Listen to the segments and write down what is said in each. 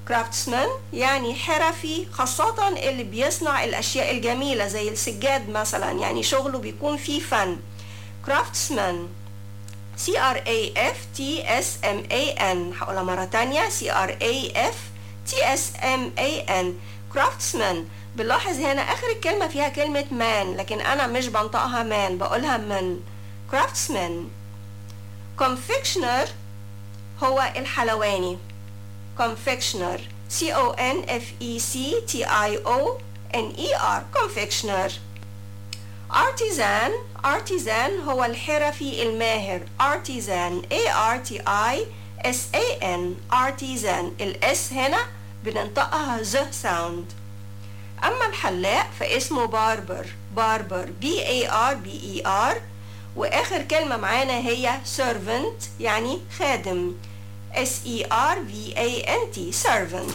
craftsman يعني حرفي خاصة اللي بيصنع الأشياء الجميلة زي السجاد مثلا يعني شغله بيكون فيه فن craftsman C R A F T S M A N هقولها مرة تانية C R A F T S M A N craftsman بنلاحظ هنا آخر الكلمة فيها كلمة man لكن أنا مش بنطقها man بقولها من craftsman confectioner هو الحلواني confectioner C O N F E C T I O N E R confectioner artisan artisan هو الحرفي الماهر artisan A R T I S A N artisan الاس هنا بننطقها ز sound أما الحلاق فاسمه باربر باربر B A R B E R وآخر كلمة معانا هي servant يعني خادم S E R V A N T servant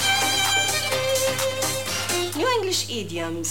New English idioms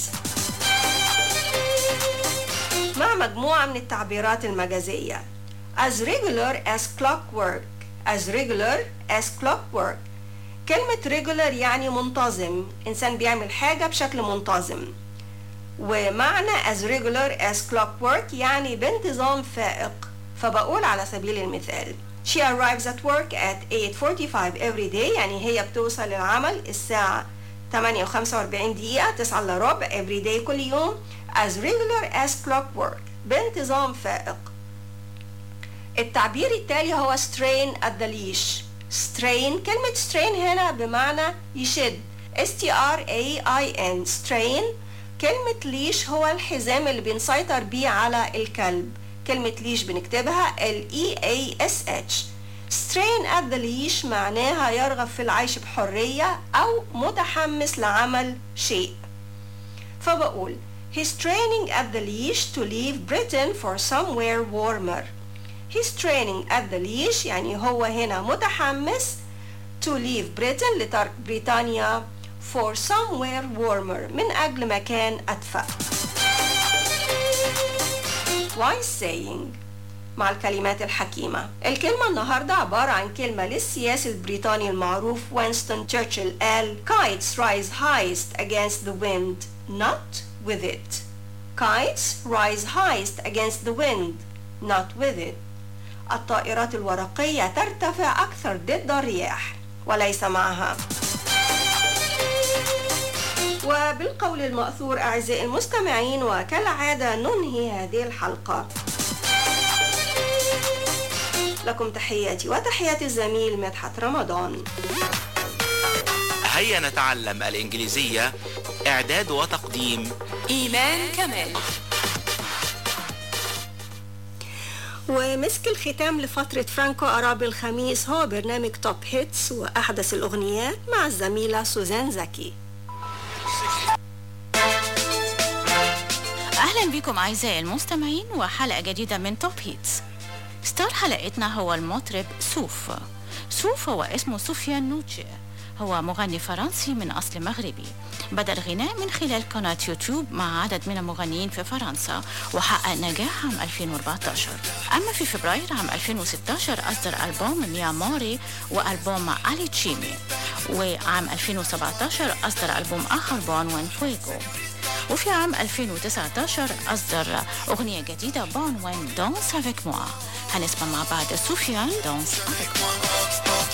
مع مجموعة من التعبيرات المجازية as regular as clockwork as regular as clockwork كلمة regular يعني منتظم إنسان بيعمل حاجة بشكل منتظم ومعنى as regular as clockwork يعني بانتظام فائق فبقول على سبيل المثال She arrives at work at 8:45 every day يعني هي بتوصل للعمل الساعة 8 و45 دقيقة 9 الا ربع every day كل يوم as regular as clockwork بانتظام فائق التعبير التالي هو strain at the leash strain كلمة strain هنا بمعنى يشد S T R A I N strain كلمة ليش هو الحزام اللي بنسيطر بيه على الكلب كلمة ليش بنكتبها L E A S H strain at the leash معناها يرغب في العيش بحرية أو متحمس لعمل شيء فبقول He's training at the leash to leave Britain for somewhere warmer He's training at the leash يعني هو هنا متحمس to leave Britain لترك بريطانيا for somewhere warmer من أجل مكان أدفأ wise saying مع الكلمات الحكيمة الكلمة النهاردة عبارة عن كلمة للسياسي البريطاني المعروف وينستون تشرشل قال kites rise highest against the wind not with it kites rise highest against the wind not with it الطائرات الورقية ترتفع أكثر ضد الرياح وليس معها وبالقول المأثور أعزائي المستمعين وكالعادة ننهي هذه الحلقة لكم تحياتي وتحيات الزميل مدحت رمضان هيا نتعلم الإنجليزية إعداد وتقديم إيمان كمال ومسك الختام لفترة فرانكو أرابي الخميس هو برنامج توب هيتس وأحدث الأغنيات مع الزميلة سوزان زكي أهلا بكم أعزائي المستمعين وحلقة جديدة من توب هيتس ستار حلقتنا هو المطرب سوف سوف هو اسمه سفيان نوتشي هو مغني فرنسي من أصل مغربي بدأ الغناء من خلال قناة يوتيوب مع عدد من المغنيين في فرنسا وحقق نجاح عام 2014 أما في فبراير عام 2016 أصدر ألبوم ميا موري وألبوم علي تشيمي وعام 2017 أصدر ألبوم آخر بعنوان فويجو وفي عام 2019 أصدر أغنية جديدة بعنوان دونس افيك موا هنسمع مع بعض سفيان دونس افيك موا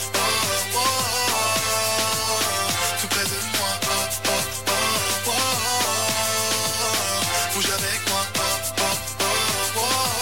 tout près de moi. Oh, oh, oh, oh. Bouge avec moi. Oh, oh, oh,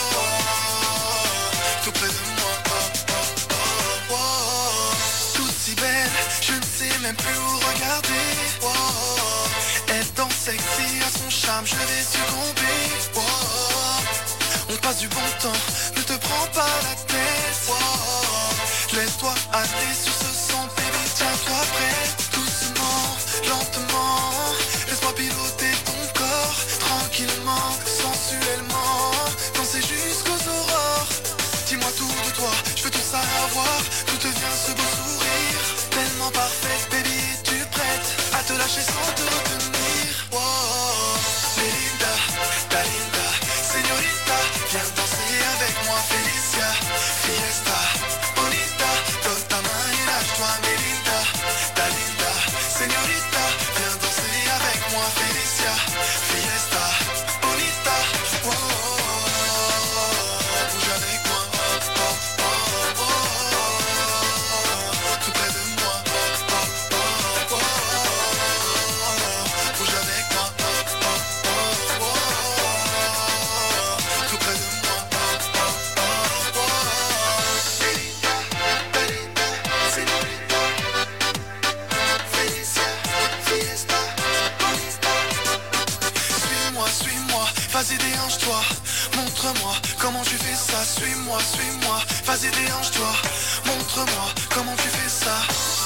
oh. Tout près de moi. Oh, oh, oh, oh. Toute si belle, je ne sais même plus où regarder. Oh, elle danse sexy à son charme, je vais succomber. Oh, on passe du bon temps, ne te prends pas la tête. Oh, laisse-toi aller sur ce son, baby, tiens-toi prêt. Doucement, lentement, laisse-moi piloter ton corps. Tranquillement, sensuellement, danser jusqu'aux aurores. Dis-moi tout de toi, je veux tout savoir. D'où te vient ce beau sourire Tellement parfaite, baby, es-tu prête à te lâcher sans te retenir Oh, Melinda, ta linda, señorita, viens danser avec moi, Felicia, fiesta, bonita, tota mañana, toi, Melinda, ta linda. suis-moi, suis-moi, vas-y déhanche-toi, montre-moi comment tu fais ça.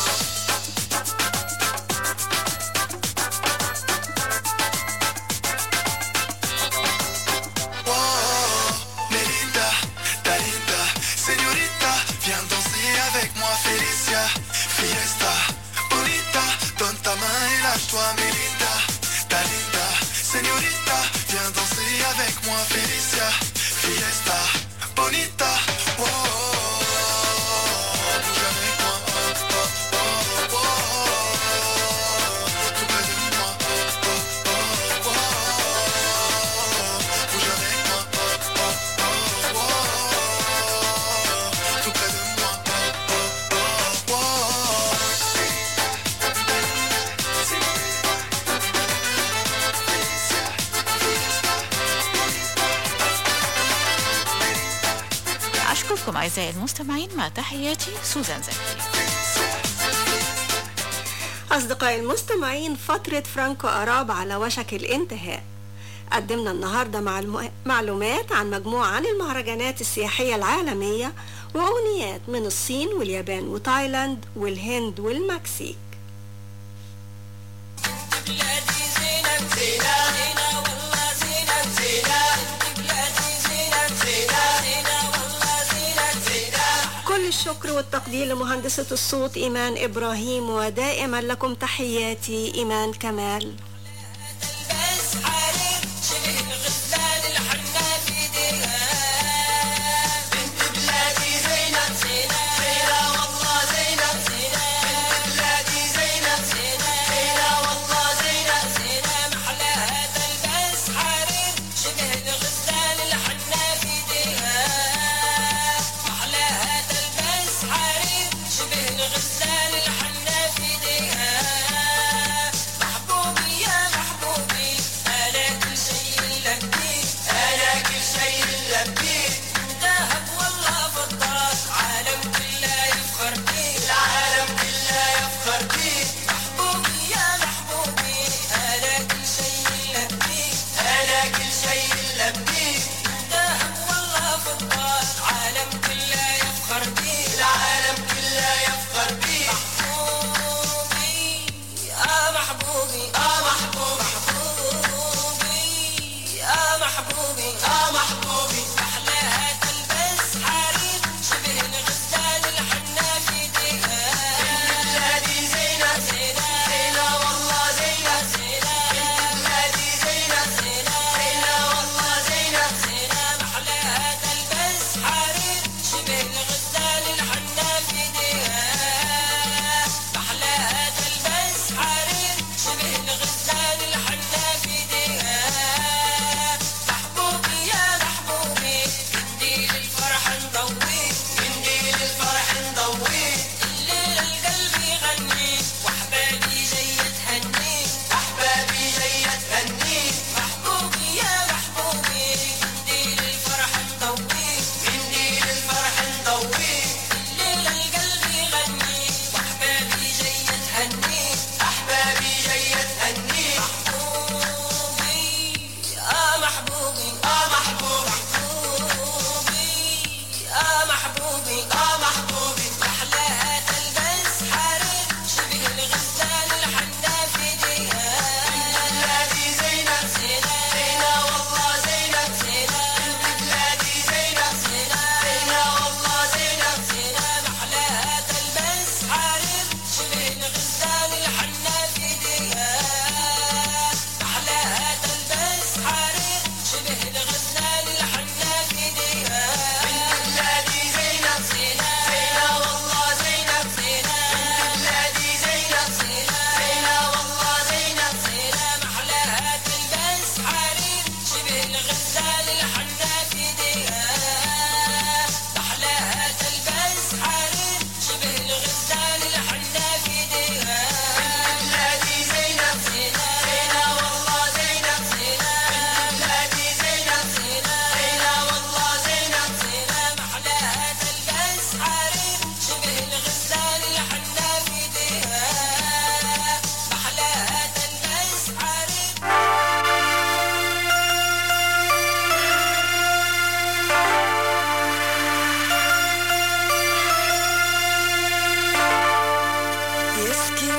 Oh, Melinda, ta linda, señorita, viens danser avec moi, Felicia, fiesta, bonita, donne ta main et lâche-toi, Melinda, ta linda, señorita, viens danser avec moi, Felicia, fiesta, bonita, oh, bouge avec moi, oh, oh, oh, oh, tout près de moi, oh, oh, oh, oh, bouge avec moi, oh, oh, oh, oh, tout près de moi, oh, oh, oh, أشكركم أعزائي المستمعين مع تحياتي سوزان زكي أصدقائي المستمعين فترة فرانكو أراب على وشك الانتهاء قدمنا النهاردة معلوم- معلومات عن مجموعة عن المهرجانات السياحية العالمية وأغنيات من الصين واليابان وتايلاند والهند والمكسيك بلادي زينب زينة زينة والله زينب زينة انت بلادي زينب زينة زينة والله زينب زينة كل الشكر والتقدير لمهندسة الصوت إيمان إبراهيم ودائما لكم تحياتي إيمان كمال تلبس حرير شبه الغزلان الحنة في ايديها بنت بلادي زينب زينة زينة والله زينب زينة بنت بلادي زينب زينة زينة والله زينب زينة محلاها تلبس حرير شبه الغزلان الحنة في ايديها محلاها تلبس حرير شبه الغزلان الحنة في ايديها محبوبي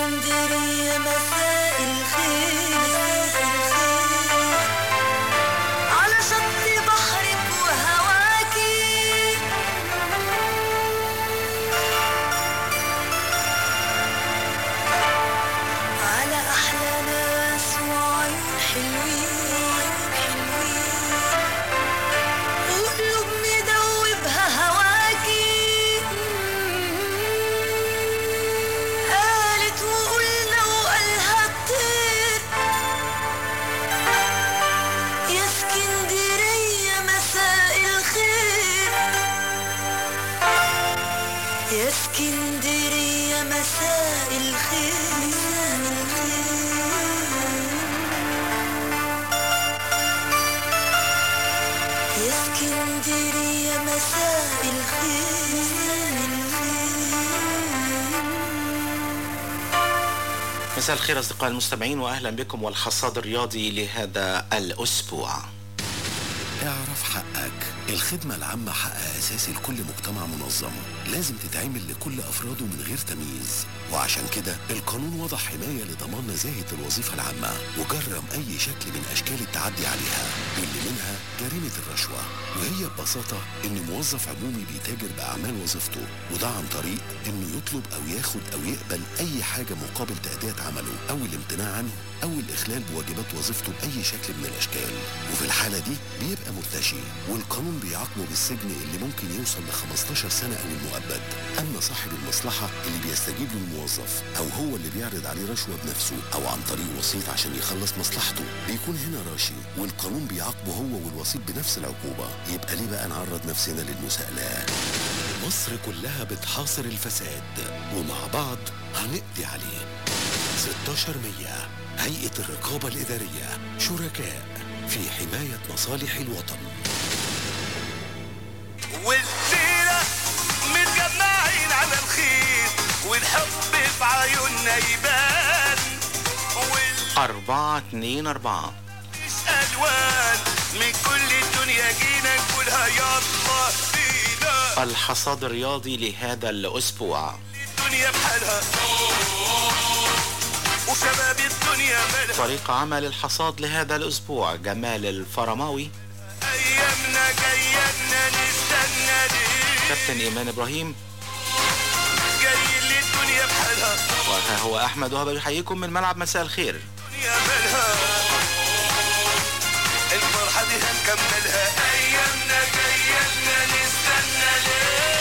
اسكندرية مساء الخير على شط بحرك وهواكي على أحلى ناس وعيون حلوين حلوين وقلوب مدوبها هواكي قالت وقلنا وقالها كتير يا اسكندرية مساء الخير يا اسكندرية مساء الخير يا اسكندرية مساء الخير مساء الخير أصدقائي المستمعين وأهلا بكم والحصاد الرياضي لهذا الأسبوع اعرف حقك الخدمة العامة حق أساسي لكل مجتمع منظم لازم تتعمل لكل أفراده من غير تمييز وعشان كده القانون وضع حماية لضمان نزاهة الوظيفة العامة وجرم أي شكل من أشكال التعدي عليها واللي منها جريمة الرشوة وهي ببساطة إن موظف عمومي بيتاجر بأعمال وظيفته وده عن طريق إنه يطلب أو ياخد أو يقبل أي حاجة مقابل تأدية عمله أو الامتناع عنه أو الإخلال بواجبات وظيفته بأي شكل من الأشكال وفي الحالة دي بيبقى مرتشي والقانون بيعاقبه بالسجن اللي ممكن يوصل ل 15 سنة أو المؤبد أما صاحب المصلحة اللي بيستجيب للموظف أو هو اللي بيعرض عليه رشوة بنفسه أو عن طريق وسيط عشان يخلص مصلحته بيكون هنا راشي والقانون بيعاقبه هو والوسيط بنفس العقوبة يبقى ليه بقى نعرض نفسنا للمساءلة مصر كلها بتحاصر الفساد ومع بعض هنقضي عليه 16 مية هيئة الرقابة الإدارية شركاء في حماية مصالح الوطن والليلة متجمعين على الخير والحب في عيوننا يبان أربعة اتنين أربعة والألوان من كل الدنيا جينا نقولها يلا بينا الحصاد الرياضي لهذا الأسبوع الدنيا بحالها وشباب الدنيا مالها فريق عمل الحصاد لهذا الأسبوع جمال الفرماوي أيامنا جاية نستنى ليه كابتن إيمان إبراهيم جاي للدنيا بحالها وها هو أحمد وهب يحييكم من ملعب مساء الخير الدنيا مالها الفرحة دي هنكملها أيامنا جاية نستنى ليه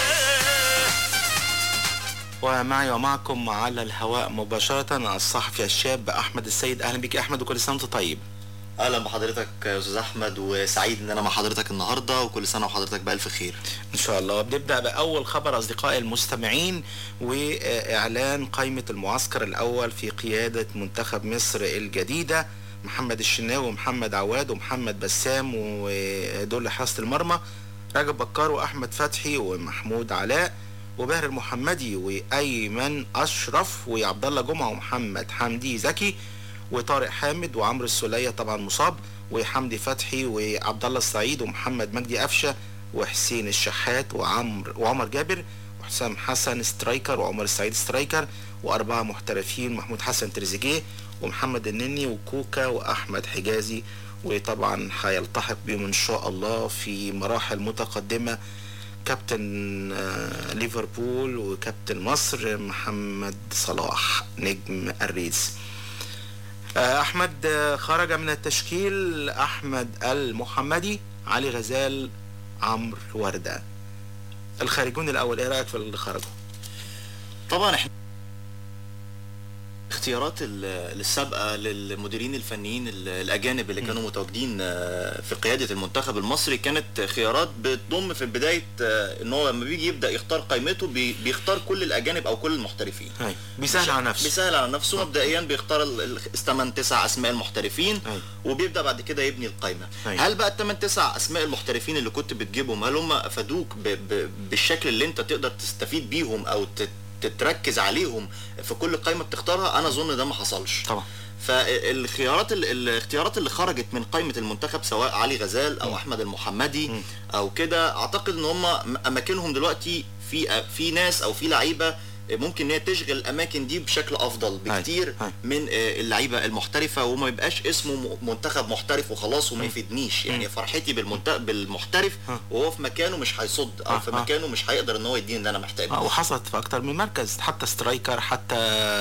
ومعي ومعكم على الهواء مباشرة الصحفي الشاب أحمد السيد أهلا بك يا أحمد وكل سنة وأنت طيب اهلا بحضرتك يا استاذ احمد وسعيد ان انا مع حضرتك النهارده وكل سنه وحضرتك بالف خير إن شاء الله بنبدأ بأول خبر أصدقائي المستمعين وإعلان قائمة المعسكر الأول في قيادة منتخب مصر الجديدة محمد الشناوي ومحمد عواد ومحمد بسام ودول حراسة المرمى رجب بكار وأحمد فتحي ومحمود علاء وباهر المحمدي وأيمن أشرف وعبد الله جمعة ومحمد حمدي زكي وطارق حامد وعمرو السولية طبعا مصاب وحمدي فتحي وعبد الله السعيد ومحمد مجدي قفشه وحسين الشحات وعمر وعمر جابر وحسام حسن سترايكر وعمر السعيد سترايكر وأربعة محترفين محمود حسن تريزيجيه ومحمد النني وكوكا وأحمد حجازي وطبعا هيلتحق بهم إن شاء الله في مراحل متقدمة كابتن آه، ليفربول وكابتن مصر محمد صلاح نجم الريز آه، احمد آه، خرج من التشكيل احمد المحمدي علي غزال عمرو ورده الخارجون الاول ايه رايك في اللي خرجوا طبعا احنا اختيارات ال- السابقه للمديرين الفنيين ال- الاجانب اللي كانوا متواجدين آه، في قياده المنتخب المصري كانت خيارات بتضم في بدايه آه، ان هو لما بيجي يبدا يختار قائمته بي- بيختار كل الاجانب او كل المحترفين هاي بيسهل على نفسه بيسهل على نفسه مبدئيا بيختار ال- ال- الثمان تسع اسماء المحترفين أي. وبيبدا بعد كده يبني القائمه أي. هل بقى الثمان تسع اسماء المحترفين اللي كنت بتجيبهم هل هم افادوك ب... ب... بالشكل اللي انت تقدر تستفيد بيهم او ت... تتركز عليهم في كل قائمه بتختارها انا اظن ده ما حصلش طبعا فالخيارات ال- الاختيارات اللي خرجت من قائمه المنتخب سواء علي غزال او احمد المحمدي او كده اعتقد ان هم اماكنهم دلوقتي في في ناس او في لعيبه ممكن ان هي تشغل الاماكن دي بشكل افضل بكتير أي. من آه، اللعيبه المحترفه وما يبقاش اسمه م- منتخب محترف وخلاص وما يفيدنيش يعني فرحتي بالمنت... بالمحترف وهو في مكانه مش هيصد او آه، في آه. مكانه مش هيقدر ان هو يديني اللي انا محتاجه اه وحصلت في اكتر من مركز حتى سترايكر حتى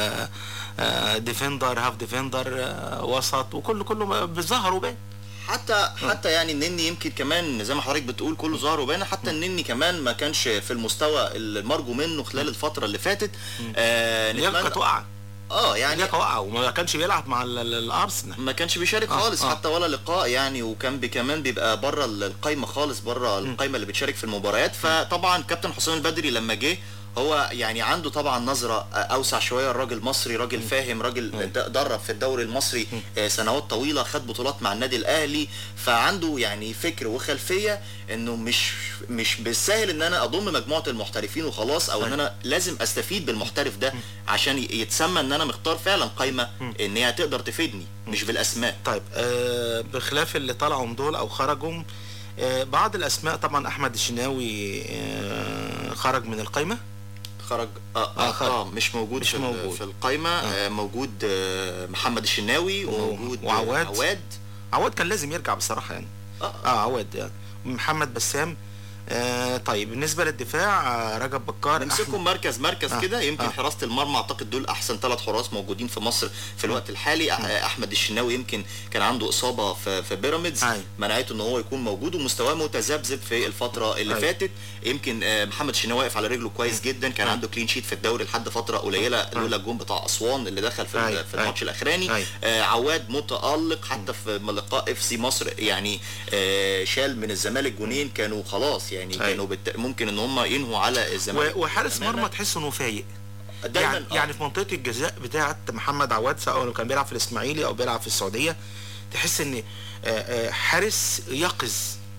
آه، ديفندر هاف ديفندر آه، وسط وكله كله بيظهر وبان حتى حتى يعني النني يمكن كمان زي ما حضرتك بتقول كله ظهر وبان حتى النني كمان ما كانش في المستوى المرجو منه خلال الفتره اللي فاتت آه اللياقه كانت نتمنى واقعه اه يعني اللياقه واقعه وما كانش بيلعب مع ال- ال- الارسنال ما كانش بيشارك آه، خالص آه. حتى ولا لقاء يعني وكان بي كمان بيبقى بره القايمه خالص بره القايمه اللي بتشارك في المباريات فطبعا كابتن حسام البدري لما جه هو يعني عنده طبعا نظرة أوسع شوية الراجل مصري راجل فاهم راجل د- درب في الدوري المصري آه، سنوات طويلة خد بطولات مع النادي الأهلي فعنده يعني فكر وخلفية إنه مش مش بالسهل إن أنا أضم مجموعة المحترفين وخلاص أو إن أنا لازم أستفيد بالمحترف ده عشان ي- يتسمى إن أنا مختار فعلا قايمة إن هي تقدر تفيدني مش بالأسماء طيب آه بخلاف اللي طلعوا من دول او خرجوا آه بعض الاسماء طبعا احمد الشناوي آه خرج من القايمه خرج اه آه، اه, خرج. آه مش موجود مش في, موجود. موجود. في القايمه آه. موجود آه محمد الشناوي وموجود وعواد. آه، عواد عواد كان لازم يرجع بصراحه يعني اه, اه عواد يعني. محمد بسام آه طيب بالنسبه للدفاع آه رجب بكار نمسكهم مركز مركز آه، كده يمكن آه. حراسه المرمى اعتقد دول احسن ثلاث حراس موجودين في مصر في الوقت الحالي آه، احمد الشناوي يمكن كان عنده اصابه في, في بيراميدز أي. منعته ان هو يكون موجود ومستواه متذبذب في الفتره اللي أي. فاتت يمكن آه، محمد الشناوي واقف على رجله كويس جدا كان أي. عنده كلين شيت في الدوري لحد فتره قليله لولا الجون بتاع اسوان اللي دخل في, أي. ال- في الماتش أي. الاخراني أي. آه، عواد متالق حتى في لقاء اف سي مصر يعني آه، شال من الزمالك جونين كانوا خلاص يعني أي. كانوا بالت... ممكن ان هم ينهوا على الزمالك و- وحارس تماماً. مرمى تحس انه فايق دايما يعني, آه. يعني في منطقه الجزاء بتاعه محمد عواد سواء لو كان بيلعب في الاسماعيلي او بيلعب في السعوديه تحس ان آه، آه، حارس يقظ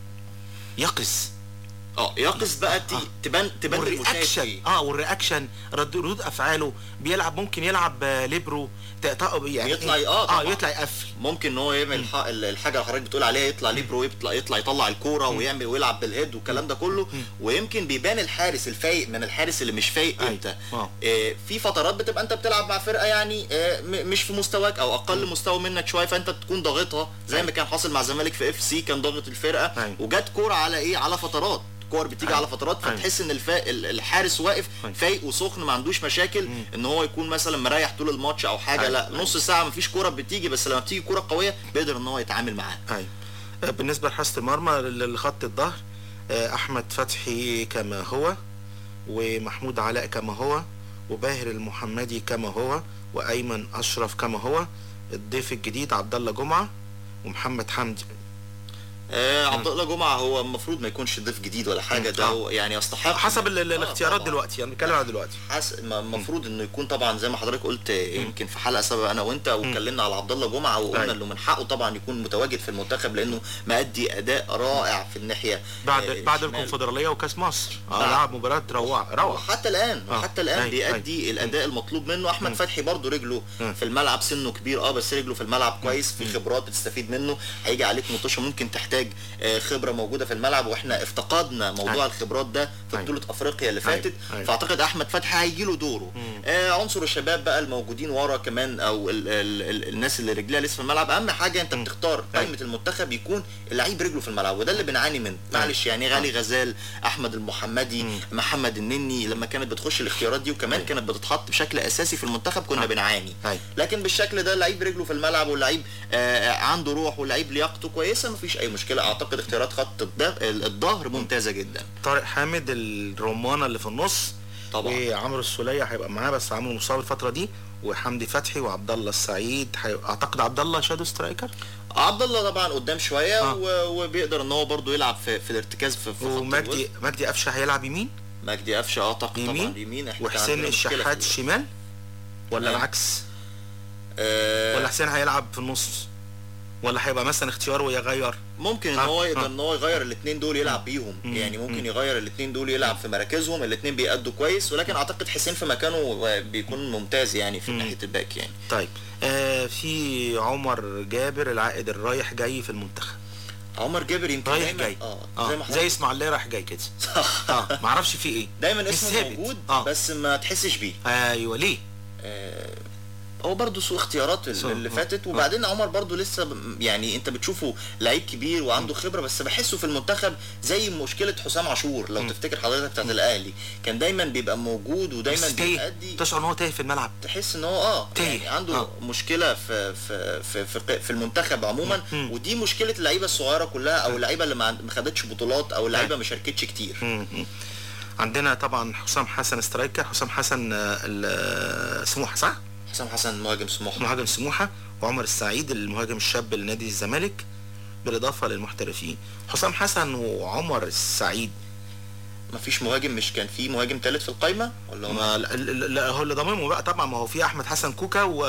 يقظ اه يقظ بقى تي... تبان تبان للمشاهد والرياكشن فيه. اه والرياكشن رد ردود افعاله بيلعب ممكن يلعب آه، ليبرو ت- ت- يعني يطلع- إيه؟ آه، اه طبعاً. يطلع يقفل ممكن ان هو يعمل الح- الحاجه اللي حضرتك بتقول عليها يطلع ليبرو يطلع يطلع يطلع الكوره ويعمل ويلعب بالهيد والكلام ده كله ويمكن بيبان الحارس الفايق من الحارس اللي مش فايق أي. امتى آه. آه في فترات بتبقى انت بتلعب مع فرقه يعني آه م- مش في مستواك او اقل مستوى منك شويه فانت تكون ضاغطها زي أي. ما كان حاصل مع الزمالك في اف سي كان ضاغط الفرقه أي. وجت كوره على ايه على فترات كور بتيجي أي. على فترات أي. فتحس ان الفا... ال- الحارس واقف أي. فايق وسخن ما عندوش مشاكل ان هو يكون مثلا مريح طول الماتش او حاجه أي. لا أي. نص ساعه مفيش كوره بتيجي بس لما بتيجي كوره قويه بيقدر ان هو يتعامل معاها ايوه آه، بالنسبه لحراسه المرمى لخط الظهر آه، احمد فتحي كما هو ومحمود علاء كما هو وباهر المحمدي كما هو وايمن اشرف كما هو الضيف الجديد عبد الله جمعه ومحمد حمدي آه عبد الله جمعه هو المفروض ما يكونش ضيف جديد ولا حاجه ده آه. هو يعني يستحق حسب ال- ال- آه، الاختيارات طبعاً. دلوقتي يعني بنتكلم على دلوقتي حس... المفروض انه يكون طبعا زي ما حضرتك قلت يمكن في حلقه سابقه انا وانت واتكلمنا على عبد الله جمعه وقلنا أيوة. انه من حقه طبعا يكون متواجد في المنتخب لانه مأدي اداء رائع في الناحيه بعد آه، بعد الشمال. الكونفدراليه وكاس مصر اه بعد. لعب مباراه روعه روعه وحتى الان آه. وحتى الان أي- بيأدي أي. الاداء المطلوب منه احمد فتحي برضه رجله مم. في الملعب سنه كبير اه بس رجله في الملعب كويس في خبرات بتستفيد منه هيجي عليك مطوشه ممكن تحتاج آه، خبره موجوده في الملعب واحنا افتقدنا موضوع أي. الخبرات ده في أي. بطوله افريقيا اللي أي. فاتت أي. فاعتقد احمد فتحي هيجي له دوره آه عنصر الشباب بقى الموجودين ورا كمان او ال ال ال الناس اللي رجليها لسه في الملعب اهم حاجه انت بتختار أي. قائمه المنتخب يكون اللعيب رجله في الملعب وده اللي بنعاني منه معلش يعني غالي غزال احمد المحمدي محمد النني لما كانت بتخش الاختيارات دي وكمان كانت بتتحط بشكل اساسي في المنتخب كنا أي. بنعاني أي. لكن بالشكل ده لعيب رجله في الملعب واللعيب آه عنده روح واللعيب لياقته كويسه مفيش اي مشكله اعتقد اختيارات خط الض- الظهر ممتازه جدا طارق حامد الرمانه اللي في النص طبعا. وعمرو السوليه هيبقى معاه بس عمرو مصاب الفتره دي وحمدي فتحي وعبد الله السعيد حي... اعتقد عبد الله شادو سترايكر عبد الله طبعا قدام شويه آه. و- وبيقدر ان هو برضه يلعب في, في الارتكاز في, في خط ومجدي الوسط. مجدي قفشه هيلعب يمين مجدي قفشه اعتقد طبعا يمين يمين احنا كان وحسين عندنا مشكلة في الشحات ال- شمال ولا تمام. العكس آه ولا حسين هيلعب في النص ولا هيبقى مثلا اختياره ويغير ممكن ان آه، هو يقدر آه. ان هو يغير الاثنين دول يلعب بيهم يعني ممكن يغير الاثنين دول يلعب في مراكزهم الاثنين بيأدوا كويس ولكن اعتقد حسين في مكانه بيكون ممتاز يعني في ناحيه الباك يعني طيب آه في عمر جابر العائد الرايح جاي في المنتخب عمر جابر يمكن رايح دايما جاي اه اه زي زي, ما زي حضرتك- اسماعيليه رايح جاي كده صح اه ما اعرفش في ايه دايما مش اسمه ثابت. موجود اه بس ما تحسش بيه ايوه ليه هو برضه سوء اختيارات ال- سوء. اللي آه. فاتت وبعدين عمر برضه لسه ب- يعني انت بتشوفه لعيب كبير وعنده خبره بس بحسه في المنتخب زي مشكله حسام عاشور لو تفتكر حضرتك بتاعت الاهلي كان دايما بيبقى موجود ودايما بس تايه بيأدي تشعر ان هو تايه في الملعب تحس ان هو اه تايه. يعني عنده آه. مشكله في في في في, في المنتخب عموما مم. ودي مشكله اللعيبه الصغيره كلها او اللعيبه اللي ما عند- ما خدتش بطولات او اللعيبه ما شاركتش كتير مم. مم. عندنا طبعا حسام حسن سترايكر حسام حسن آه، ال- آه، سموحه صح؟ حسام حسن مهاجم سموحه مهاجم سموحه وعمر السعيد المهاجم الشاب لنادي الزمالك بالاضافه للمحترفين حسام حسن وعمر السعيد ما فيش مهاجم مش كان في مهاجم ثالث في القايمه ولا هم ما لا- لا لا، هو اللي ضامنهم بقى طبعا ما هو في احمد حسن كوكا و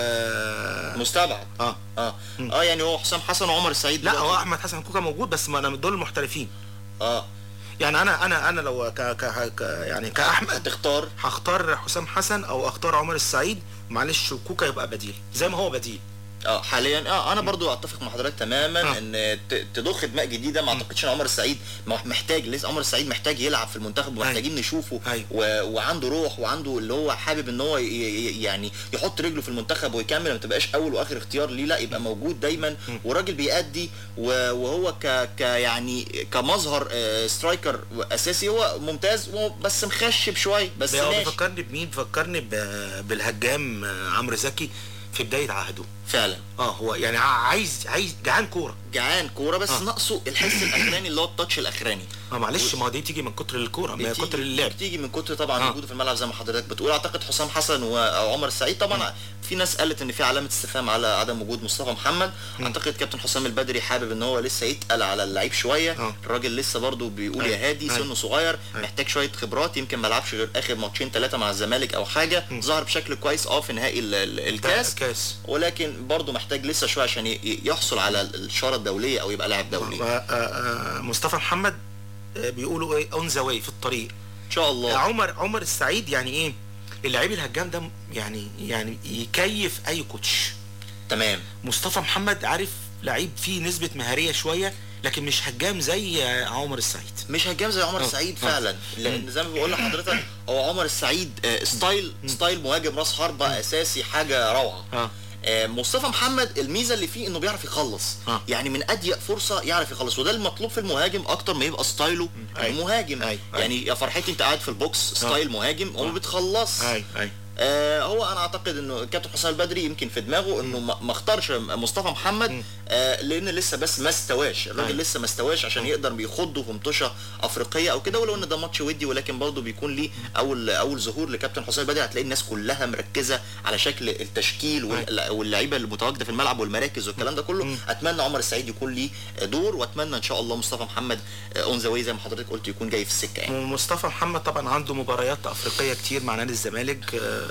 مستبعد اه اه اه يعني هو حسام حسن وعمر السعيد لا هو دلوقتي. احمد حسن كوكا موجود بس ما انا دول المحترفين اه يعني انا انا انا لو ك ك ك يعني كاحمد هتختار هختار حسام حسن او اختار عمر السعيد معلش كوكا يبقى بديل زي ما هو بديل اه حاليا اه انا برضو اتفق مع حضرتك تماما آه. ان ت- تضخ دماء جديده ما اعتقدش ان عمر السعيد ما- محتاج لسه عمر السعيد محتاج يلعب في المنتخب ومحتاجين نشوفه أيوة. و... وعنده روح وعنده اللي هو حابب ان هو ي... ي- يعني يحط رجله في المنتخب ويكمل ما تبقاش اول واخر اختيار ليه لا يبقى موجود دايما وراجل بيأدي و... وهو ك... ك يعني كمظهر آه سترايكر اساسي هو ممتاز و- بس مخشب شويه بس هو ماشي بيفكرني بمين بيفكرني ب- بالهجام آه، عمرو زكي في بدايه عهده فعلا اه هو يعني عايز عايز جعان كوره جعان كوره بس آه. ناقصه الحس الاخراني اللي هو التاتش الاخراني اه معلش ما هو دي تيجي من كتر الكوره من بتيجي- كتر اللعب بتيجي من كتر طبعا آه. وجوده في الملعب زي ما حضرتك بتقول اعتقد حسام حسن و- او عمر السعيد طبعا في ناس قالت ان في علامه استفهام على عدم وجود مصطفى محمد اعتقد كابتن حسام البدري حابب ان هو لسه يتقل على اللعيب شويه آه. الراجل لسه برضه بيقول أيوة. يا هادي أيوة. سنه صغير أيوة. محتاج شويه خبرات يمكن ما لعبش غير اخر ماتشين ثلاثه مع الزمالك او حاجه ظهر بشكل كويس اه في نهائي ال- ال- الكاس كاس ولكن برضه محتاج لسه شويه عشان ي- يحصل على الشاره الدوليه او يبقى لاعب دولي آه، آه، آه، مصطفى محمد آه، بيقولوا ايه اون ذا واي في الطريق ان شاء الله عمر عمر السعيد يعني ايه اللعيب الهجام ده يعني يعني يكيف اي كوتش تمام مصطفى محمد عارف لعيب فيه نسبه مهاريه شويه لكن مش هجام زي آه، عمر السعيد مش هجام زي عمر آه. السعيد آه. فعلا لان زي ما بقول لحضرتك هو عمر السعيد آه، ستايل ستايل مهاجم راس حربة اساسي حاجه روعه اه آه، مصطفى محمد الميزه اللي فيه انه بيعرف يخلص آه. يعني من اضيق فرصه يعرف يخلص وده المطلوب في المهاجم اكتر ما يبقى ستايله أيوة. مهاجم أيوة. يعني يا فرحتي انت قاعد في البوكس ستايل مهاجم وما بتخلص اي اي آه هو انا اعتقد انه الكابتن حسام البدري يمكن في دماغه انه ما ما اختارش مصطفى محمد آه لان لسه بس ما استواش الراجل أيوة. لسه ما استواش عشان يقدر بيخضه في مطوشه افريقيه او كده ولو ان ده ماتش ودي ولكن برضه بيكون ليه اول اول ظهور لكابتن حسام البدري هتلاقي الناس كلها مركزه على شكل التشكيل وال- واللعيبه المتواجده في الملعب والمراكز والكلام ده كله اتمنى عمر السعيد يكون ليه دور واتمنى ان شاء الله مصطفى محمد اون ذا واي زي ما حضرتك قلت يكون جاي في السكه يعني مصطفى محمد طبعا عنده مباريات افريقيه كتير مع نادي الزمالك آه،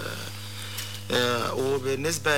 آه، وبالنسبه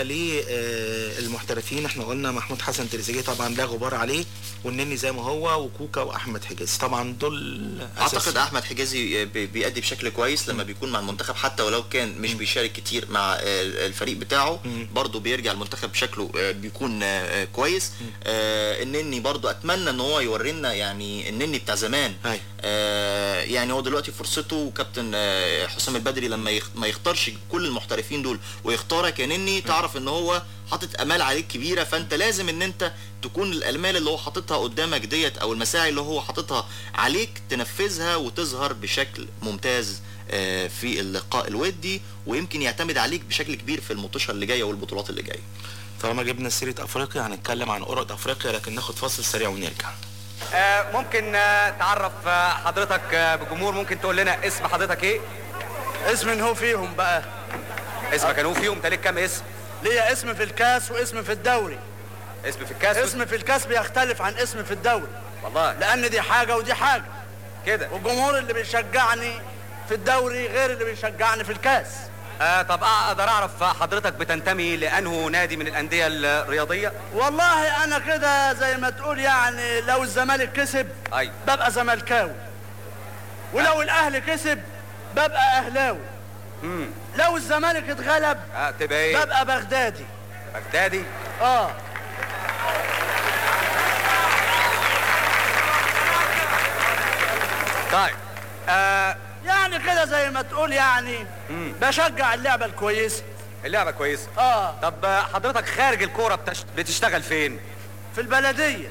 للمحترفين احنا قلنا محمود حسن تريزيجيه طبعا لا غبار عليه والنني زي ما هو وكوكا واحمد حجازي طبعا دول اعتقد أساسي. احمد حجازي بي- بيأدي بشكل كويس لما بيكون مع المنتخب حتى ولو كان مش بيشارك كتير مع آه، الفريق بتاعه برضه بيرجع المنتخب بشكله آه، بيكون آه، كويس آه، النني برضه اتمنى ان هو يورينا يعني النني بتاع زمان أيوة. آه، يعني هو دلوقتي فرصته كابتن آه، حسام البدري لما يخ- ما يختارش كل المحترفين دول ويختارك يا نني تعرف ان هو حاطط امال عليك كبيره فانت لازم ان انت تكون الامال اللي هو حاططها قدامك ديت او المساعي اللي هو حاططها عليك تنفذها وتظهر بشكل ممتاز آه، في اللقاء الودي ويمكن يعتمد عليك بشكل كبير في المطوشه اللي جايه والبطولات اللي جايه طالما جبنا سيره افريقيا هنتكلم عن قرعه افريقيا لكن ناخد فاصل سريع ونرجع آه، ممكن آه، تعرف آه، حضرتك آه، بالجمهور ممكن تقول لنا اسم حضرتك ايه؟ اسم هو فيهم بقى اسمك هو فيهم انت ليك كام اسم؟ ليا اسم في الكاس واسم في الدوري اسم في الكاس اسم في الكاس بيختلف عن اسم في الدوري والله لان دي حاجه ودي حاجه كده والجمهور اللي بيشجعني في الدوري غير اللي بيشجعني في الكاس آه طب اقدر اعرف حضرتك بتنتمي لانه نادي من الانديه الرياضيه؟ والله انا كده زي ما تقول يعني لو الزمالك كسب ايوه ببقى زملكاوي ولو الاهلي كسب ببقى اهلاوي امم لو الزمالك اتغلب آه تبقى ايه؟ ببقى بغدادي بغدادي اه طيب آه يعني كده زي ما تقول يعني بشجع اللعبة الكويسة اللعبه كويسه اه طب آه، حضرتك خارج الكوره بتش... بتشتغل فين في البلدية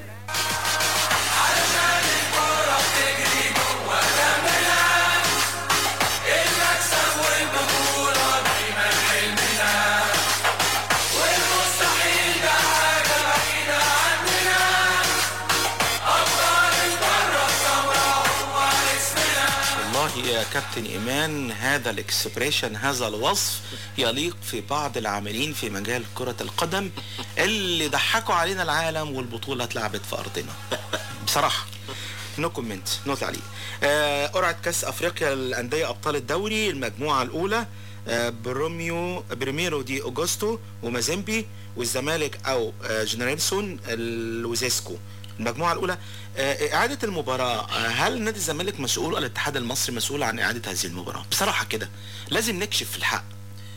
والله يا كابتن ايمان هذا الاكسبريشن هذا الوصف يليق في بعض العاملين في مجال كرة القدم اللي ضحكوا علينا العالم والبطولة اتلعبت في ارضنا بصراحة نو كومنت نو تعليق آه، قرعة كاس افريقيا للاندية ابطال الدوري المجموعة الاولى آه، بروميو بريميرو دي اوجوستو ومازيمبي والزمالك او آه، جنرالسون الوزيسكو المجموعة الأولى آه، إعادة المباراة آه، هل نادي الزمالك مسؤول ولا الاتحاد المصري مسؤول عن إعادة هذه المباراة؟ بصراحة كده لازم نكشف في الحق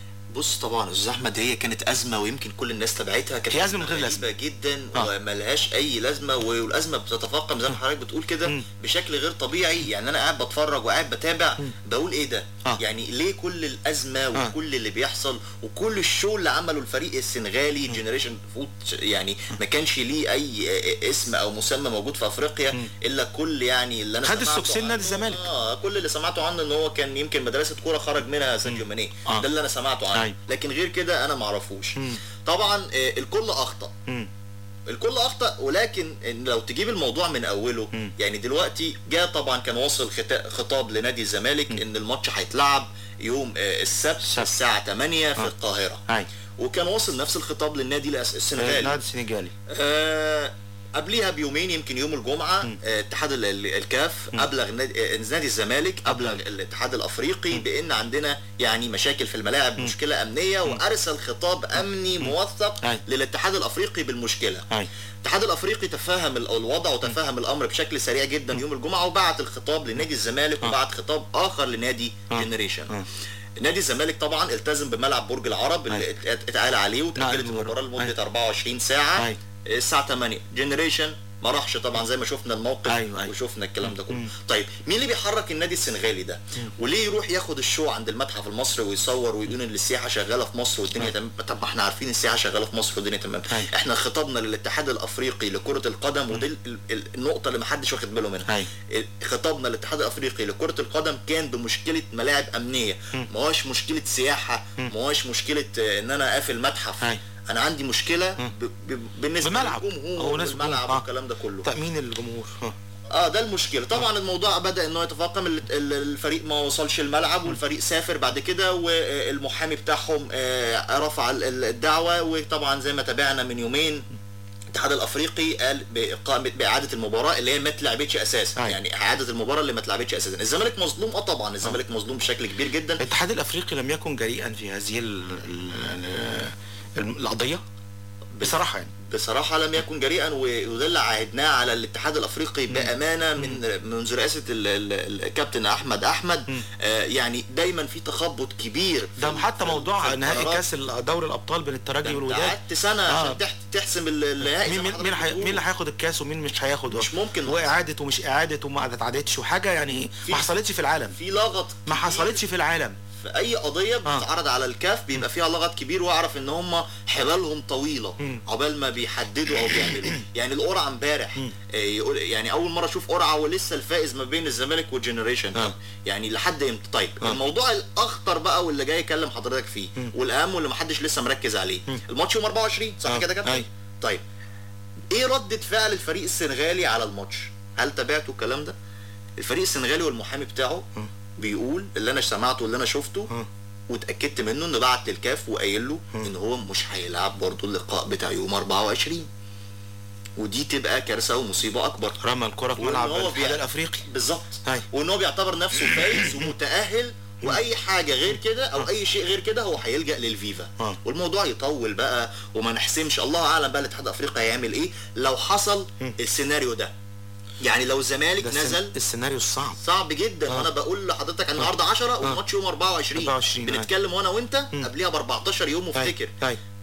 بص طبعا استاذ احمد هي كانت ازمه ويمكن كل الناس تبعتها كانت هي أزمة من غير لازمة. غريبة جدا آه. وملهاش اي لازمه والازمه بتتفاقم زي ما حضرتك بتقول كده بشكل غير طبيعي يعني انا قاعد بتفرج وقاعد بتابع بقول ايه ده آه. يعني ليه كل الازمه وكل اللي بيحصل وكل الشو اللي عمله الفريق السنغالي جنريشن فوت يعني ما كانش ليه اي اسم او مسمى موجود في افريقيا الا كل يعني اللي انا خد سمعته السكسين نادي عنه- الزمالك. اه كل اللي سمعته عنه ان هو كان يمكن مدرسه كوره خرج منها ساديو ماني آه. ده اللي انا سمعته عنه أيوة. لكن غير كده انا ما اعرفوش طبعا آه، الكل اخطا مم. الكل اخطا ولكن إن لو تجيب الموضوع من اوله يعني دلوقتي جاء طبعا كان واصل ختا- خطاب لنادي الزمالك ان الماتش هيتلعب يوم آه، السبت السبت. الساعه 8 في آه. القاهره هاي وكان واصل نفس الخطاب للنادي الأس- السنغالي نادي السنغالي آه، قبليها بيومين يمكن يوم الجمعه آه، اتحاد ال- ال- الكاف ابلغ نادي آه، نادي الزمالك ابلغ الاتحاد الافريقي بان عندنا يعني مشاكل في الملاعب مشكله امنيه وارسل خطاب امني موثق أي. للاتحاد الافريقي بالمشكله هاي الاتحاد الافريقي تفهم ال- الوضع وتفهم الامر بشكل سريع جدا يوم الجمعه وبعت الخطاب لنادي الزمالك وبعت خطاب اخر لنادي آه. جنريشن نادي الزمالك طبعا التزم بملعب برج العرب اللي أي. ات- ات- اتقال عليه وتاجلت نعم، المباراه أي. لمده 24 ساعه أي. الساعه 8 جنريشن ما راحش طبعا زي ما شفنا الموقف أيوة، أيوة. وشفنا الكلام ده كله طيب مين اللي بيحرك النادي السنغالي ده وليه يروح ياخد الشو عند المتحف المصري ويصور ويقول ان السياحه شغاله في مصر والدنيا تمام طب ما احنا عارفين السياحه شغاله في مصر والدنيا تمام أيوة. احنا خطابنا للاتحاد الافريقي لكره القدم ودي ال- ال- النقطه اللي ما حدش واخد باله منها أيوة. خطابنا للاتحاد الافريقي لكره القدم كان بمشكله ملاعب امنيه ما هوش مشكله سياحه ما هوش مشكله آه، ان انا قافل متحف أيوة. انا عندي مشكله ب... ب... بالنسبه بملعب. للجمهور هو ناس والملعب جمهور. آه. والكلام ده كله تأمين الجمهور ها. اه ده المشكله طبعا الموضوع بدا ان هو يتفاقم ال- ال- الفريق ما وصلش الملعب والفريق سافر بعد كده والمحامي بتاعهم آه، رفع ال- ال- الدعوه وطبعا زي ما تابعنا من يومين الاتحاد الافريقي قال باقامه باعاده المباراه اللي هي ما اتلعبتش اساسا أيوة. يعني اعاده المباراه اللي ما اتلعبتش اساسا الزمالك مظلوم اه طبعا الزمالك مظلوم بشكل كبير جدا الاتحاد الافريقي لم يكن جريئا في هذه ال ال ال القضيه بصراحه يعني بصراحة لم يكن جريئا و- وده اللي عهدناه على الاتحاد الافريقي بامانة من منذ رئاسة ال- ال- الكابتن احمد احمد آه يعني دايما في تخبط كبير في ده ال- حتى في ال- موضوع في نهائي القرارات. كاس ال- دوري الابطال بين الترجي ده انت والوداد قعدت سنة آه. عشان تح- تحسم ال- النهائي مين زي ما مين مين, حضرتك حي... بتقول. مين اللي هياخد الكاس ومين مش هياخد مش ممكن. واعاده ومش اعاده وما اتعادتش وحاجه يعني في- ما حصلتش في العالم في لغط ما كبير حصلتش في العالم في اي قضيه بتتعرض على الكاف بيبقى فيها لغط كبير واعرف ان هم حبالهم طويله عقبال ما بيحددوا او بيعملوا يعني القرعه امبارح آه، يقول يعني اول مره اشوف قرعه ولسه الفائز ما بين الزمالك والجنريشن آه. يعني لحد امتى طيب آه. الموضوع الاخطر بقى واللي جاي اكلم حضرتك فيه والاهم واللي محدش لسه مركز عليه الماتش يوم 24 صح آه. كده كده أيوة. طيب ايه ردة فعل الفريق السنغالي على الماتش هل تابعتوا الكلام ده الفريق السنغالي والمحامي بتاعه بيقول اللي انا سمعته واللي انا شفته واتاكدت منه انه بعت للكاف وقايل له ان هو مش هيلعب برضه اللقاء بتاع يوم 24 ودي تبقى كارثه ومصيبه اكبر رمى الكره في وإن ملعب هو الاتحاد بيع- الافريقي بالظبط أيوة. وان هو بيعتبر نفسه فايز ومتاهل واي حاجه غير كده او اي شيء غير كده هو هيلجا للفيفا آه. والموضوع يطول بقى وما نحسمش الله اعلم بقى الاتحاد الافريقي هيعمل ايه لو حصل السيناريو ده يعني لو الزمالك ده السن- نزل السيناريو الصعب صعب جدا آه. وانا بقول لحضرتك النهارده 10 والماتش يوم 24 24 بنتكلم وانا وانت قبليها ب 14 يوم وافتكر أي.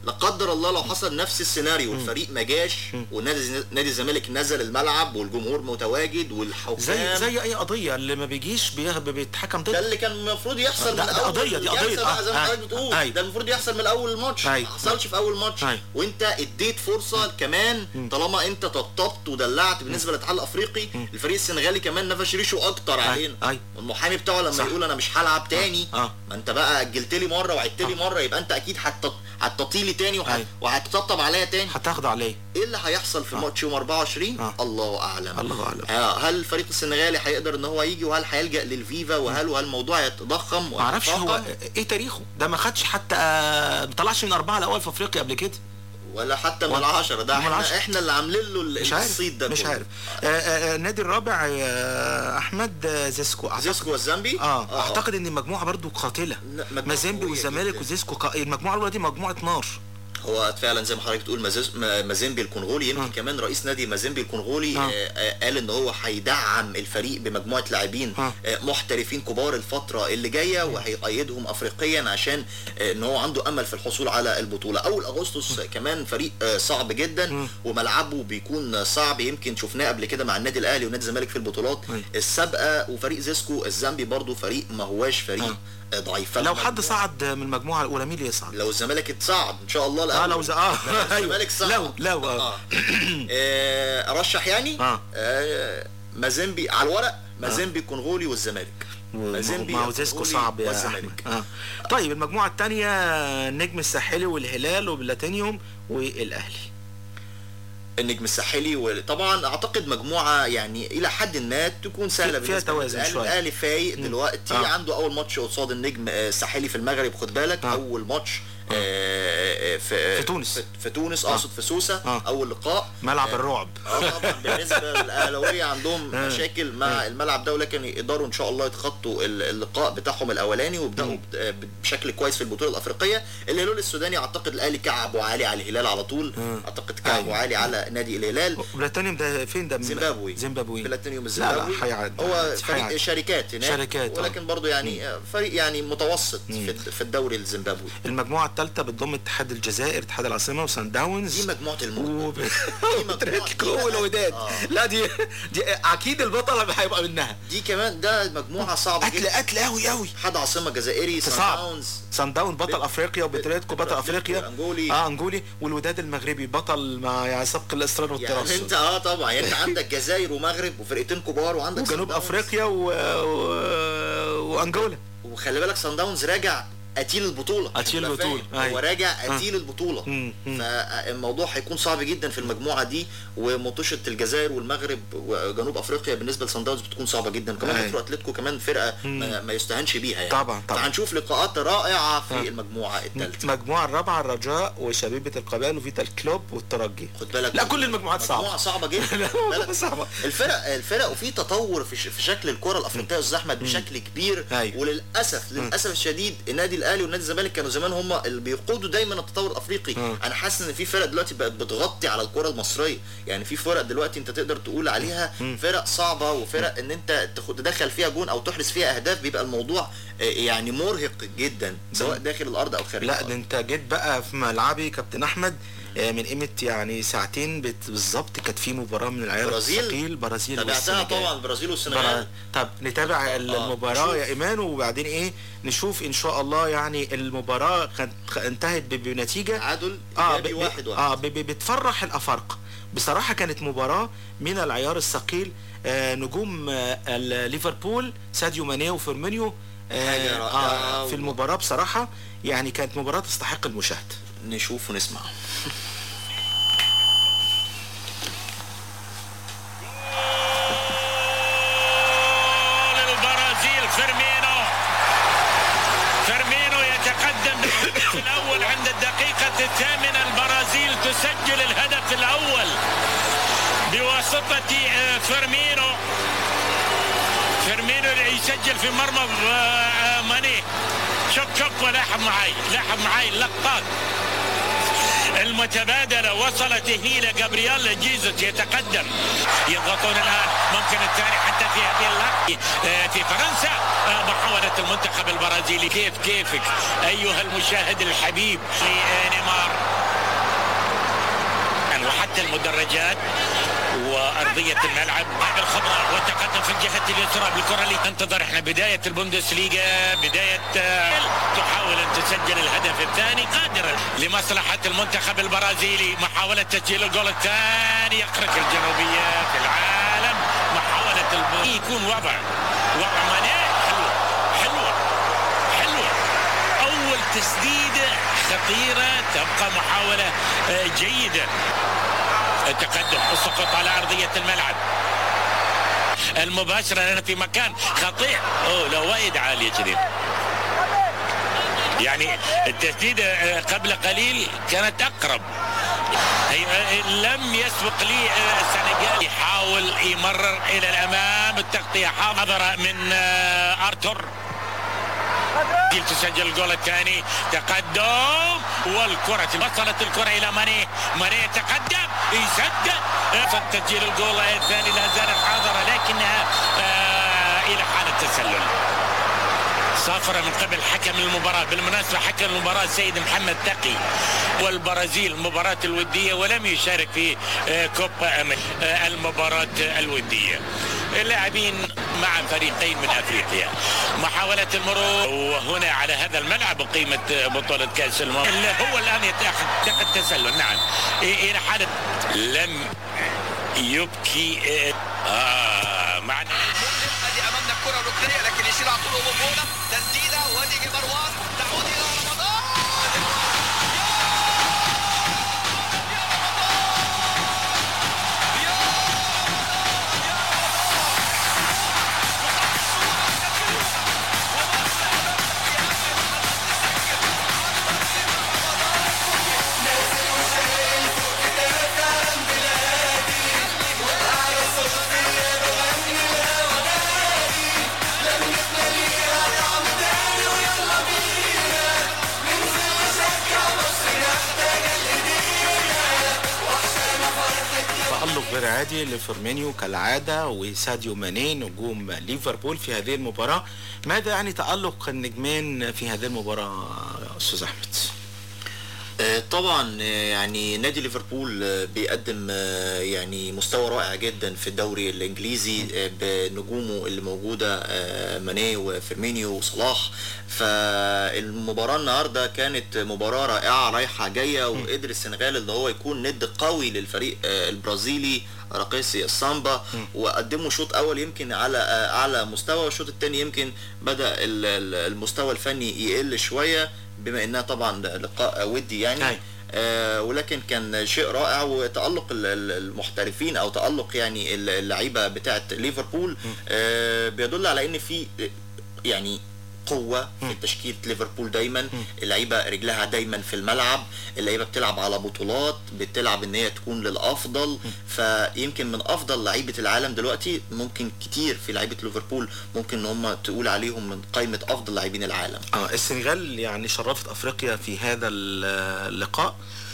لا قدر الله لو حصل نفس السيناريو والفريق ما جاش ونادي نادي الزمالك نزل الملعب والجمهور متواجد والحكام زي زي اي قضيه اللي ما بيجيش بيه- بيتحكم ده ضد اللي كان المفروض يحصل ده- من ده اول قضية، دي قضية. جلسة بقى آه، زي ما آه، حضرتك بتقول أي. ده المفروض يحصل من اول الماتش أي. ما حصلش في اول ماتش أي. وانت اديت فرصه كمان طالما انت طبطبت ودلعت بالنسبه للاتحاد الافريقي الفريق السنغالي كمان نفش ريشه اكتر علينا أي. المحامي بتاعه لما صح. يقول انا مش هلعب تاني آه. ما انت بقى اجلت لي مره وعدت لي مره يبقى انت اكيد هتط- هتطيلي تاني وهت- أي. وهتطبطب عليا تاني هتاخد عليه ايه اللي هيحصل في ماتش يوم 24 آه. الله اعلم الله أعلم. آه، هل الفريق السنغالي هيقدر ان هو يجي وهل هيلجا للفيفا وهل وهل الموضوع يتضخم ما اعرفش هو ويتفاقم؟ ايه تاريخه ده ما خدش حتى آه، ما طلعش من اربعه الاول في افريقيا قبل كده ولا حتى من ولا- العشرة ده من احنا, العشرة. احنا اللي عاملين له ال- مش عارف الصيت ده مش كله. عارف آه، آه، آه، النادي الرابع آه، احمد آه، زيسكو أعتقد- زيسكو والزامبي اه اعتقد ان المجموعه برضو قاتله لا، مجموعة مازيمبي قوية والزمالك جداً. وزيسكو قا- المجموعه الاولى دي مجموعه نار هو فعلا زي ما حضرتك بتقول مازيز- ما- مازيمبي الكونغولي يمكن آه. كمان رئيس نادي مازيمبي الكونغولي آه. آه، آه، قال ان هو هيدعم الفريق بمجموعه لاعبين آه. آه، محترفين كبار الفتره اللي جايه وهيقيدهم افريقيا عشان آه، ان هو عنده امل في الحصول على البطوله اول اغسطس كمان فريق آه، صعب جدا وملعبه بيكون صعب يمكن شفناه قبل كده مع النادي الاهلي ونادي الزمالك في البطولات أيوة. السابقه وفريق زيسكو الزامبي برضو فريق ما هواش فريق آه، ضعيف لو حد فالمجموعة- صعد من المجموعه الاولى مين اللي يصعد لو الزمالك اتصعد ان شاء الله اه الأول. لو ز... اه لو الزمالك صعد لو لو اه آه. آه، ارشح يعني آه. آه، مازيمبي على الورق مازيمبي الكونغولي والزمالك مازيمبي ما هو زيسكو الكونغولي صعب يا والزمالك احمد آه. طيب المجموعه الثانيه النجم الساحلي والهلال وبلاتينيوم والاهلي النجم الساحلي وطبعا اعتقد مجموعه يعني الى حد ما تكون سهله في- فيها بالنسبه توازن للأهلي. شوية. الاهلي فايق دلوقتي آه. عنده اول ماتش قصاد النجم آه، الساحلي في المغرب خد بالك آه. اول ماتش آه، آه، في في تونس. في, في تونس اقصد في سوسه آه. اول لقاء ملعب آه، الرعب اه طبعا بالنسبه للاهلاويه عندهم آه. مشاكل مع الملعب ده ولكن يقدروا ان شاء الله يتخطوا ال- اللقاء بتاعهم الاولاني ويبداوا بت- بشكل كويس في البطوله الافريقيه الهلال السوداني اعتقد الاهلي كعبه عالي على الهلال على طول اعتقد كعبه أيوة. عالي على نادي الهلال بلاتينيوم ده فين ده زيمبابوي زيمبابوي بلاتينيوم لا الزيمبابوي لا هيعد هو فريق هيعد. شركات هناك شركات، آه. ولكن برضه يعني آه، فريق يعني متوسط في الد- في الدوري الزيمبابوي المجموعه الثالثه بتضم اتحاد الجزائر اتحاد العاصمه وسان داونز دي مجموعه الموت وب... مجموعة وبتريتكو دي بقى- والوداد آه. لا دي دي اكيد البطل هيبقى منها دي كمان ده مجموعه صعبه قتل جدا قتل قوي قوي اتحاد عاصمه جزائري سان صعب داونز سان داون بطل بت- افريقيا وبتريتكو بت- بطل بت- افريقيا أنجولي. اه انجولي والوداد المغربي بطل مع يعني سبق الاصرار يعني والتراصد انت اه طبعا يعني انت عندك جزائر ومغرب وفرقتين كبار وعندك وجنوب سان داونز. افريقيا و... و... وانجولا وخلي بالك سان داونز راجع قتيل البطوله قتيل تبقى البطولة، فاهم؟ هو أيوة. راجع قتيل البطوله مم، مم. فالموضوع هيكون صعب جدا في المجموعه دي ومطوشه الجزائر والمغرب وجنوب افريقيا بالنسبه لسان داونز بتكون صعبه جدا كمان أيوة. بترو اتلتيكو كمان فرقه ما, ما يستهانش بيها يعني طبعا، طبعا. فهنشوف لقاءات رائعه في آه. المجموعه الثالثه المجموعه الرابعه الرجاء وشبيبه القبائل وفيتا الكلوب والترجي خد بالك لا كل المجموعات صعبه مجموعه صعبه جدا لا، خد بالك. صعبة. الفرق الفرق وفي تطور في, ش- في شكل الكره الافريقيه يا استاذ احمد بشكل كبير أيوة. وللاسف للاسف الشديد النادي الاهلي والنادي الزمالك كانوا زمان هم اللي بيقودوا دايما التطور الافريقي مم. انا حاسس ان في فرق دلوقتي بقت بتغطي على الكره المصريه يعني في فرق دلوقتي انت تقدر تقول عليها فرق صعبه وفرق ان انت تاخد- تدخل فيها جون او تحرز فيها اهداف بيبقى الموضوع آه، يعني مرهق جدا سواء داخل الارض او خارج لا الارض ده انت جيت بقى في ملعبي كابتن احمد آه، من قيمه يعني ساعتين بت- بالظبط كانت في مباراه من العيار برازيل؟ الثقيل برازيل تابعتها والسنغال. طبعا البرازيل برا... والسنغال طب نتابع المباراة نشوف. يا ايمان وبعدين ايه نشوف ان شاء الله يعني المباراة كانت انتهت ب- بنتيجة تعادل اه ايجابي ب- واحد ب- واحد اه ب- ب- بتفرح الافارقه بصراحه كانت مباراه من العيار الثقيل آه نجوم آه ال- ليفربول ساديو ماني وفيرمينيو حاجة آه رائعة آه و- في المباراه بصراحه يعني كانت مباراه تستحق المشاهده نشوف ونسمع للبرازيل فيرمينو فيرمينو يتقدم بالهدف الأول عند الدقيقة الثامنة البرازيل تسجل الهدف الأول بواسطة آه، فيرمينو فيرمينو اللي يسجل في مرمى آه، آه، ماني شوف شوف لاحظ معي لاحظ معي اللقطات المتبادلة وصلت هنا لجابرييل جيزوس يتقدم يضغطون الآن ممكن الثاني حتى في هذه اللحظة آه، في فرنسا آه، محاولة المنتخب البرازيلي كيف كيفك أيها المشاهد الحبيب لنيمار المدرجات وارضيه الملعب الخضراء وتقدم في الجهه اليسرى بالكره اللي تنتظر احنا بدايه البوندسليغا بدايه آه، تحاول ان تسجل الهدف الثاني قادره لمصلحه المنتخب البرازيلي محاوله تسجيل الجول الثاني يخرج الجنوبيه في العالم محاوله الب... يكون وضع وضع ماني حلوه حلوه حلوه اول تسديده خطيره تبقى محاوله آه، جيده التقدم السقوط على ارضيه الملعب المباشره لنا في مكان خطير اوه لو وايد عاليه كذي يعني التسديده آه، قبل قليل كانت اقرب هي آه، لم يسبق لي آه، السنغال يحاول يمرر الى الامام التغطيه حاضره من آه، ارتور جيل تسجل الجول الثاني تقدم والكرة وصلت الكرة إلى ماني ماني يتقدم يسدد آه، تسجيل الجول الثاني لا زالت حاضرة لكنها آه إلى حالة تسلل صافرة من قبل حكم المباراة بالمناسبة حكم المباراة السيد محمد تقي والبرازيل المباراة الودية ولم يشارك في آه، كوبا أم- آه، المباراة الودية اللاعبين مع فريقين من افريقيا محاولة المرور وهنا على هذا الملعب قيمة بطولة كأس الأمم اللي هو الآن يتأخذ التسلل نعم إيه- إلى حالة لم يبكي آه، آه معنا ادي امامنا الكره الركنيه لكن يشيل على طول بوبونا تسديده وادي مروان تعود الى رمضان تألق غير عادي لفيرمينيو كالعادة وساديو ماني نجوم ليفربول في هذه المباراة ماذا يعني تألق النجمان في هذه المباراة يا أستاذ أحمد؟ آه، طبعا آه، يعني نادي ليفربول آه، بيقدم آه، يعني مستوى رائع جدا في الدوري الانجليزي آه، بنجومه اللي موجوده آه، ماني وفيرمينيو وصلاح فالمباراه النهارده كانت مباراه رائعه رايحه جايه وقدر السنغال ان هو يكون ند قوي للفريق آه، البرازيلي راقصي السامبا وقدموا شوط اول يمكن على آه، اعلى مستوى والشوط الثاني يمكن بدا ال- ال- المستوى الفني يقل شويه بما انها طبعا لقاء ودي يعني آه ولكن كان شيء رائع وتألق ال- ال- المحترفين او تألق يعني ال- اللعيبه بتاعه ليفربول آه بيدل على ان في يعني قوة في تشكيلة ليفربول دايما اللعيبة رجلها دايما في الملعب اللعيبة بتلعب على بطولات بتلعب ان هي تكون للافضل فيمكن من افضل لعيبة العالم دلوقتي ممكن كتير في لعيبة ليفربول ممكن ان هم تقول عليهم من قائمة افضل لاعبين العالم آه السنغال يعني شرفت افريقيا في هذا اللقاء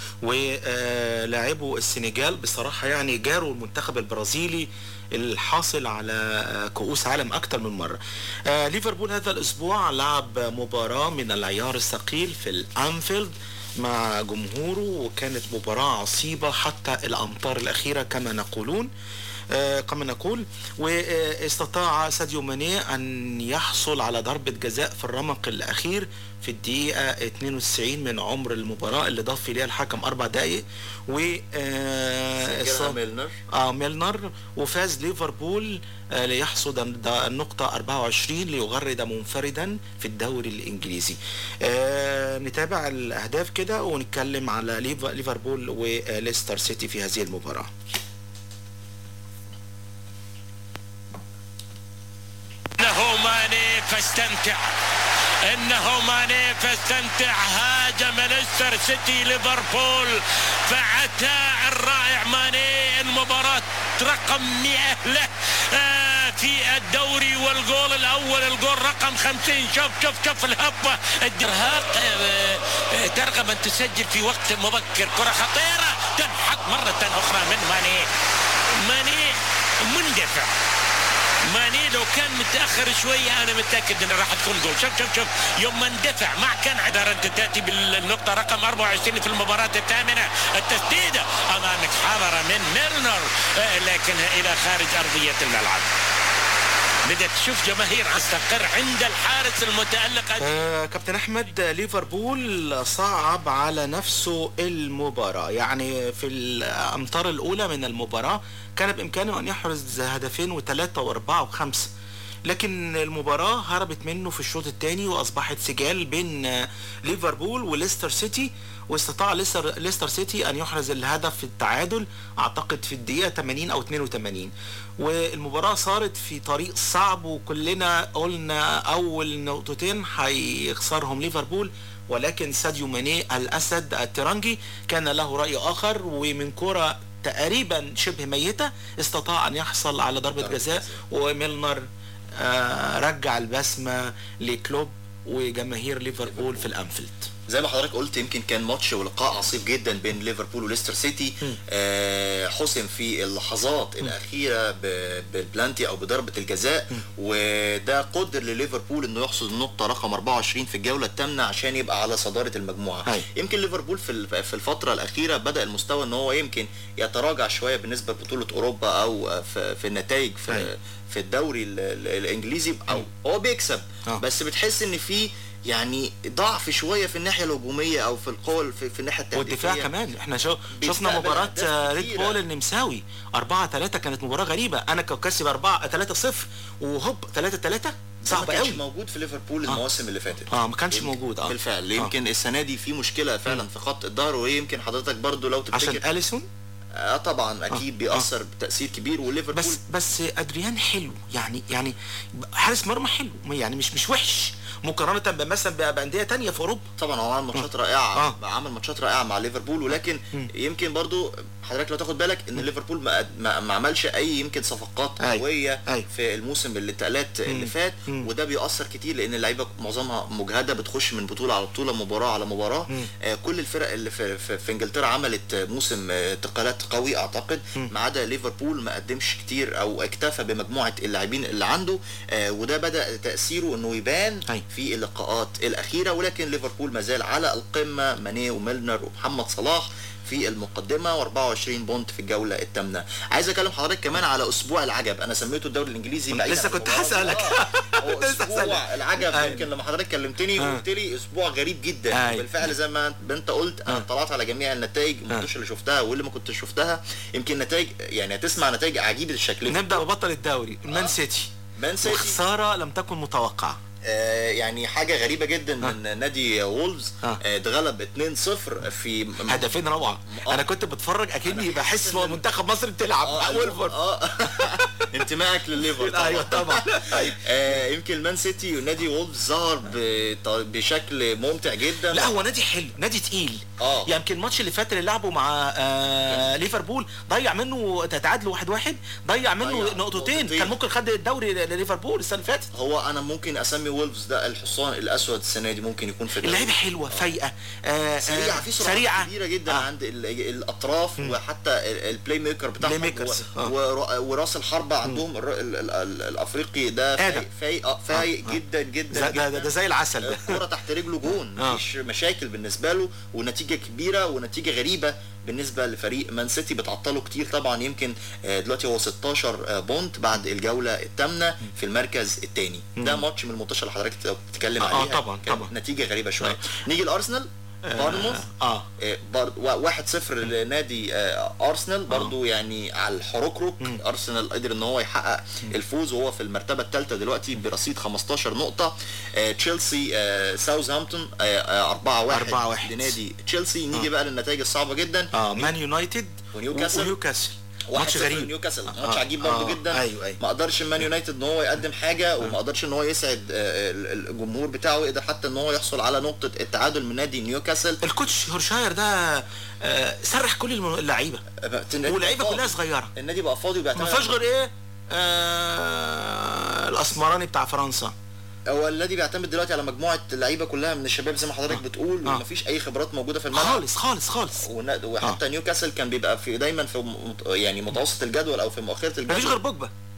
ولاعبوا السنغال بصراحة يعني جاروا المنتخب البرازيلي الحاصل على آه، كؤوس عالم أكثر من مرة آه، ليفربول هذا الأسبوع لعب مباراة من العيار الثقيل في الأنفيلد مع جمهوره وكانت مباراة عصيبة حتى الأمطار الأخيرة كما نقولون آه، كما نقول واستطاع ساديو ماني أن يحصل على ضربة جزاء في الرمق الأخير في الدقيقة 92 من عمر المباراة اللي ضاف إليها الحكم أربع دقايق و آه، سجلها إصاب- ميلنر. اه ميلنر وفاز ليفربول آه ليحصد الد- النقطة 24 ليغرد منفردا في الدوري الإنجليزي آه نتابع الأهداف كده ونتكلم على ليف- ليفربول وليستر سيتي في هذه المباراة انه ماني فاستمتع انه ماني فاستمتع هاجم ليستر سيتي ليفربول فعتاء الرائع ماني المباراة رقم 100 له آه، في الدوري والجول الاول الجول رقم 50 شوف شوف شوف الهبه الارهاق آه، آه، ترغب ان تسجل في وقت مبكر كره خطيره تنحط مره اخرى من ماني ماني مندفع ماني لو كان متاخر شويه انا متاكد انه راح تكون جول شوف شوف شوف يوم ما اندفع ما كان عذر انت تاتي بالنقطه رقم 24 في المباراه الثامنه التسديده امامك حضره من ميلنر آه، لكنها الى خارج ارضيه الملعب بدأت تشوف جماهير تستقر عند الحارس المتألق آه كابتن احمد ليفربول صعب على نفسه المباراة يعني في الامتار الاولى من المباراة كان بامكانه ان يحرز هدفين وثلاثة واربعة وخمسة لكن المباراة هربت منه في الشوط الثاني واصبحت سجال بين آه، ليفربول وليستر سيتي واستطاع ليستر, ليستر سيتي ان يحرز الهدف في التعادل اعتقد في الدقيقة 80 او 82 والمباراة صارت في طريق صعب وكلنا قلنا اول نقطتين هيخسرهم ليفربول ولكن ساديو ماني الاسد الترنجي كان له رأي اخر ومن كرة تقريبا شبه ميتة استطاع ان يحصل على ضربة جزاء وميلنر آه، رجع البسمة لكلوب وجماهير ليفربول في الانفيلد زي ما حضرتك قلت يمكن كان ماتش ولقاء عصيب جدا بين ليفربول وليستر سيتي آه حسم في اللحظات الاخيره ب- بالبلانتي او بضربه الجزاء وده قدر لليفربول انه يحصد النقطه رقم 24 في الجوله الثامنه عشان يبقى على صداره المجموعه هاي. يمكن ليفربول في ال- في الفتره الاخيره بدا المستوى ان هو يمكن يتراجع شويه بالنسبه لبطوله اوروبا او في, في النتائج في هاي. في الدوري ال- ال- الانجليزي او هو بيكسب آه. بس بتحس ان في يعني ضعف شويه في الناحيه الهجوميه او في القوه في, في الناحيه التهديفيه والدفاع كمان احنا شو شفنا بيستقبل مباراة أهداف آه، ريد كتيرة. بول النمساوي 4 3 كانت مباراة غريبة انا كنت كسب 4 3 0 وهوب 3 3 ده صعب ما كانش قوي موجود في ليفربول المواسم اللي فاتت اه ما كانش يمكن- موجود اه بالفعل آه. يمكن السنه دي في مشكله فعلا في خط الظهر ويمكن حضرتك برضو لو تفتكر عشان اليسون اه طبعا اكيد بيأثر بتأثير كبير وليفربول بس بس ادريان حلو يعني يعني حارس مرمى حلو يعني مش مش وحش مقارنة بمثلا ب- بأندية تانية في أوروبا طبعا هو عمل ماتشات رائعه عمل ماتشات رائعه مع ليفربول ولكن يمكن برضو حضرتك لو تاخد بالك ان ليفربول ما, ما, ما عملش اي يمكن صفقات أي. قويه أي. في الموسم الانتقالات اللي فات وده بيأثر كتير لان اللعيبه معظمها مجهده بتخش من بطوله على بطوله مباراه على مباراه آه كل الفرق اللي في, في, في انجلترا عملت موسم آه، انتقالات قوي اعتقد ما عدا ليفربول ما قدمش كتير او اكتفى بمجموعه اللاعبين اللي عنده آه وده بدا تاثيره انه يبان أي. في اللقاءات الاخيره ولكن ليفربول ما زال على القمه ماني وميلنر ومحمد صلاح في المقدمه و24 بونت في الجوله الثامنه عايز اكلم حضرتك كمان على اسبوع العجب انا سميته الدوري الانجليزي بعيد لسه عن كنت المباراة. هسألك. آه، هو كنت لسه اسبوع هسألك. العجب أيوة. يمكن لما حضرتك كلمتني آه. وقلت لي اسبوع غريب جدا أيوة. بالفعل زي ما ما انت قلت انا طلعت على جميع النتائج الماتش اللي شفتها واللي ما كنتش شفتها يمكن نتائج يعني هتسمع نتائج عجيبه الشكل نبدأ ببطل الدوري مان سيتي مان سيتي وخسارة لم تكن متوقعة آه، يعني حاجة غريبة جدا من نادي وولفز آه. آه، اتغلب 2-0 في هدفين روعة انا كنت بتفرج اكني بحس منتخب مصر بتلعب مع وولفر اه انتمائك لليفر طبعا ايوه طبعا آه، يمكن مان سيتي ونادي وولفز ظهر بط- بشكل ممتع جدا لا هو نادي حلو نادي تقيل اه يمكن الماتش اللي فات اللي لعبه مع آه ليفربول ضيع منه تعادلوا واحد واحد ضيع منه ضيع نقطتين نقطتين. كان ممكن خد الدوري لليفربول السنه اللي فاتت هو انا ممكن اسمي وولفز ده الحصان الاسود السنه دي ممكن يكون في الدوري. اللعيبه حلوه فايقه آه سريعه في سرعات سريعه كبيره جدا آه. عند ال- الاطراف وحتى ال- البلاي ميكر بتاعهم بلاي ميكرز، و- آه. ور- وراس الحربه عندهم الر- ال- ال- ال- الافريقي ده آدم. فايق فايق آه، فايق جدا جدا ده, ده, جدا ده زي العسل ده الكرة تحت رجله جون آه. مفيش مشاكل بالنسبه له ونتيجه كبيره ونتيجه غريبه بالنسبه لفريق مان سيتي بتعطله كتير طبعا يمكن آه، دلوقتي هو 16 آه، بونت بعد الجوله الثامنه في المركز الثاني ده ماتش من الماتشات اللي حضرتك بتتكلم آه، آه، عليها طبعا، كانت طبعا. نتيجه غريبه شويه نيجي الارسنال بارنموث اه آه، بر... و- واحد صفر لنادي آه، ارسنال برضو يعني على الحركرك ارسنال قدر ان هو يحقق الفوز وهو في المرتبه الثالثه دلوقتي برصيد 15 نقطه آه، تشيلسي آه، ساوثهامبتون 4 1 4-1. لنادي تشيلسي نيجي بقى للنتائج الصعبه جدا اه مان يونايتد ونيوكاسل. ونيوكاسل واحد ماتش صفر غريب نيوكاسل ماتش آه، عجيب برضه آه، جدا ايوه ايوه ما قدرش مان يونايتد ان هو يقدم حاجه وما قدرش ان هو يسعد آه، ال- الجمهور بتاعه يقدر حتى ان هو يحصل على نقطه التعادل من نادي نيوكاسل الكوتش هورشاير ده آه سرح كل الم- اللعيبه واللعيبه كلها صغيره النادي بقى فاضي وبيعتمد ما فيهاش غير ايه آه الاسمراني بتاع فرنسا هو النادي بيعتمد دلوقتي على مجموعه لعيبه كلها من الشباب زي ما حضرتك بتقول آه. ومفيش اي خبرات موجوده في الملعب خالص خالص خالص ون- وحتى نيوكاسل كان بيبقى في دايما في م- يعني متوسط الجدول او في مؤخره الجدول مفيش غير بوجبا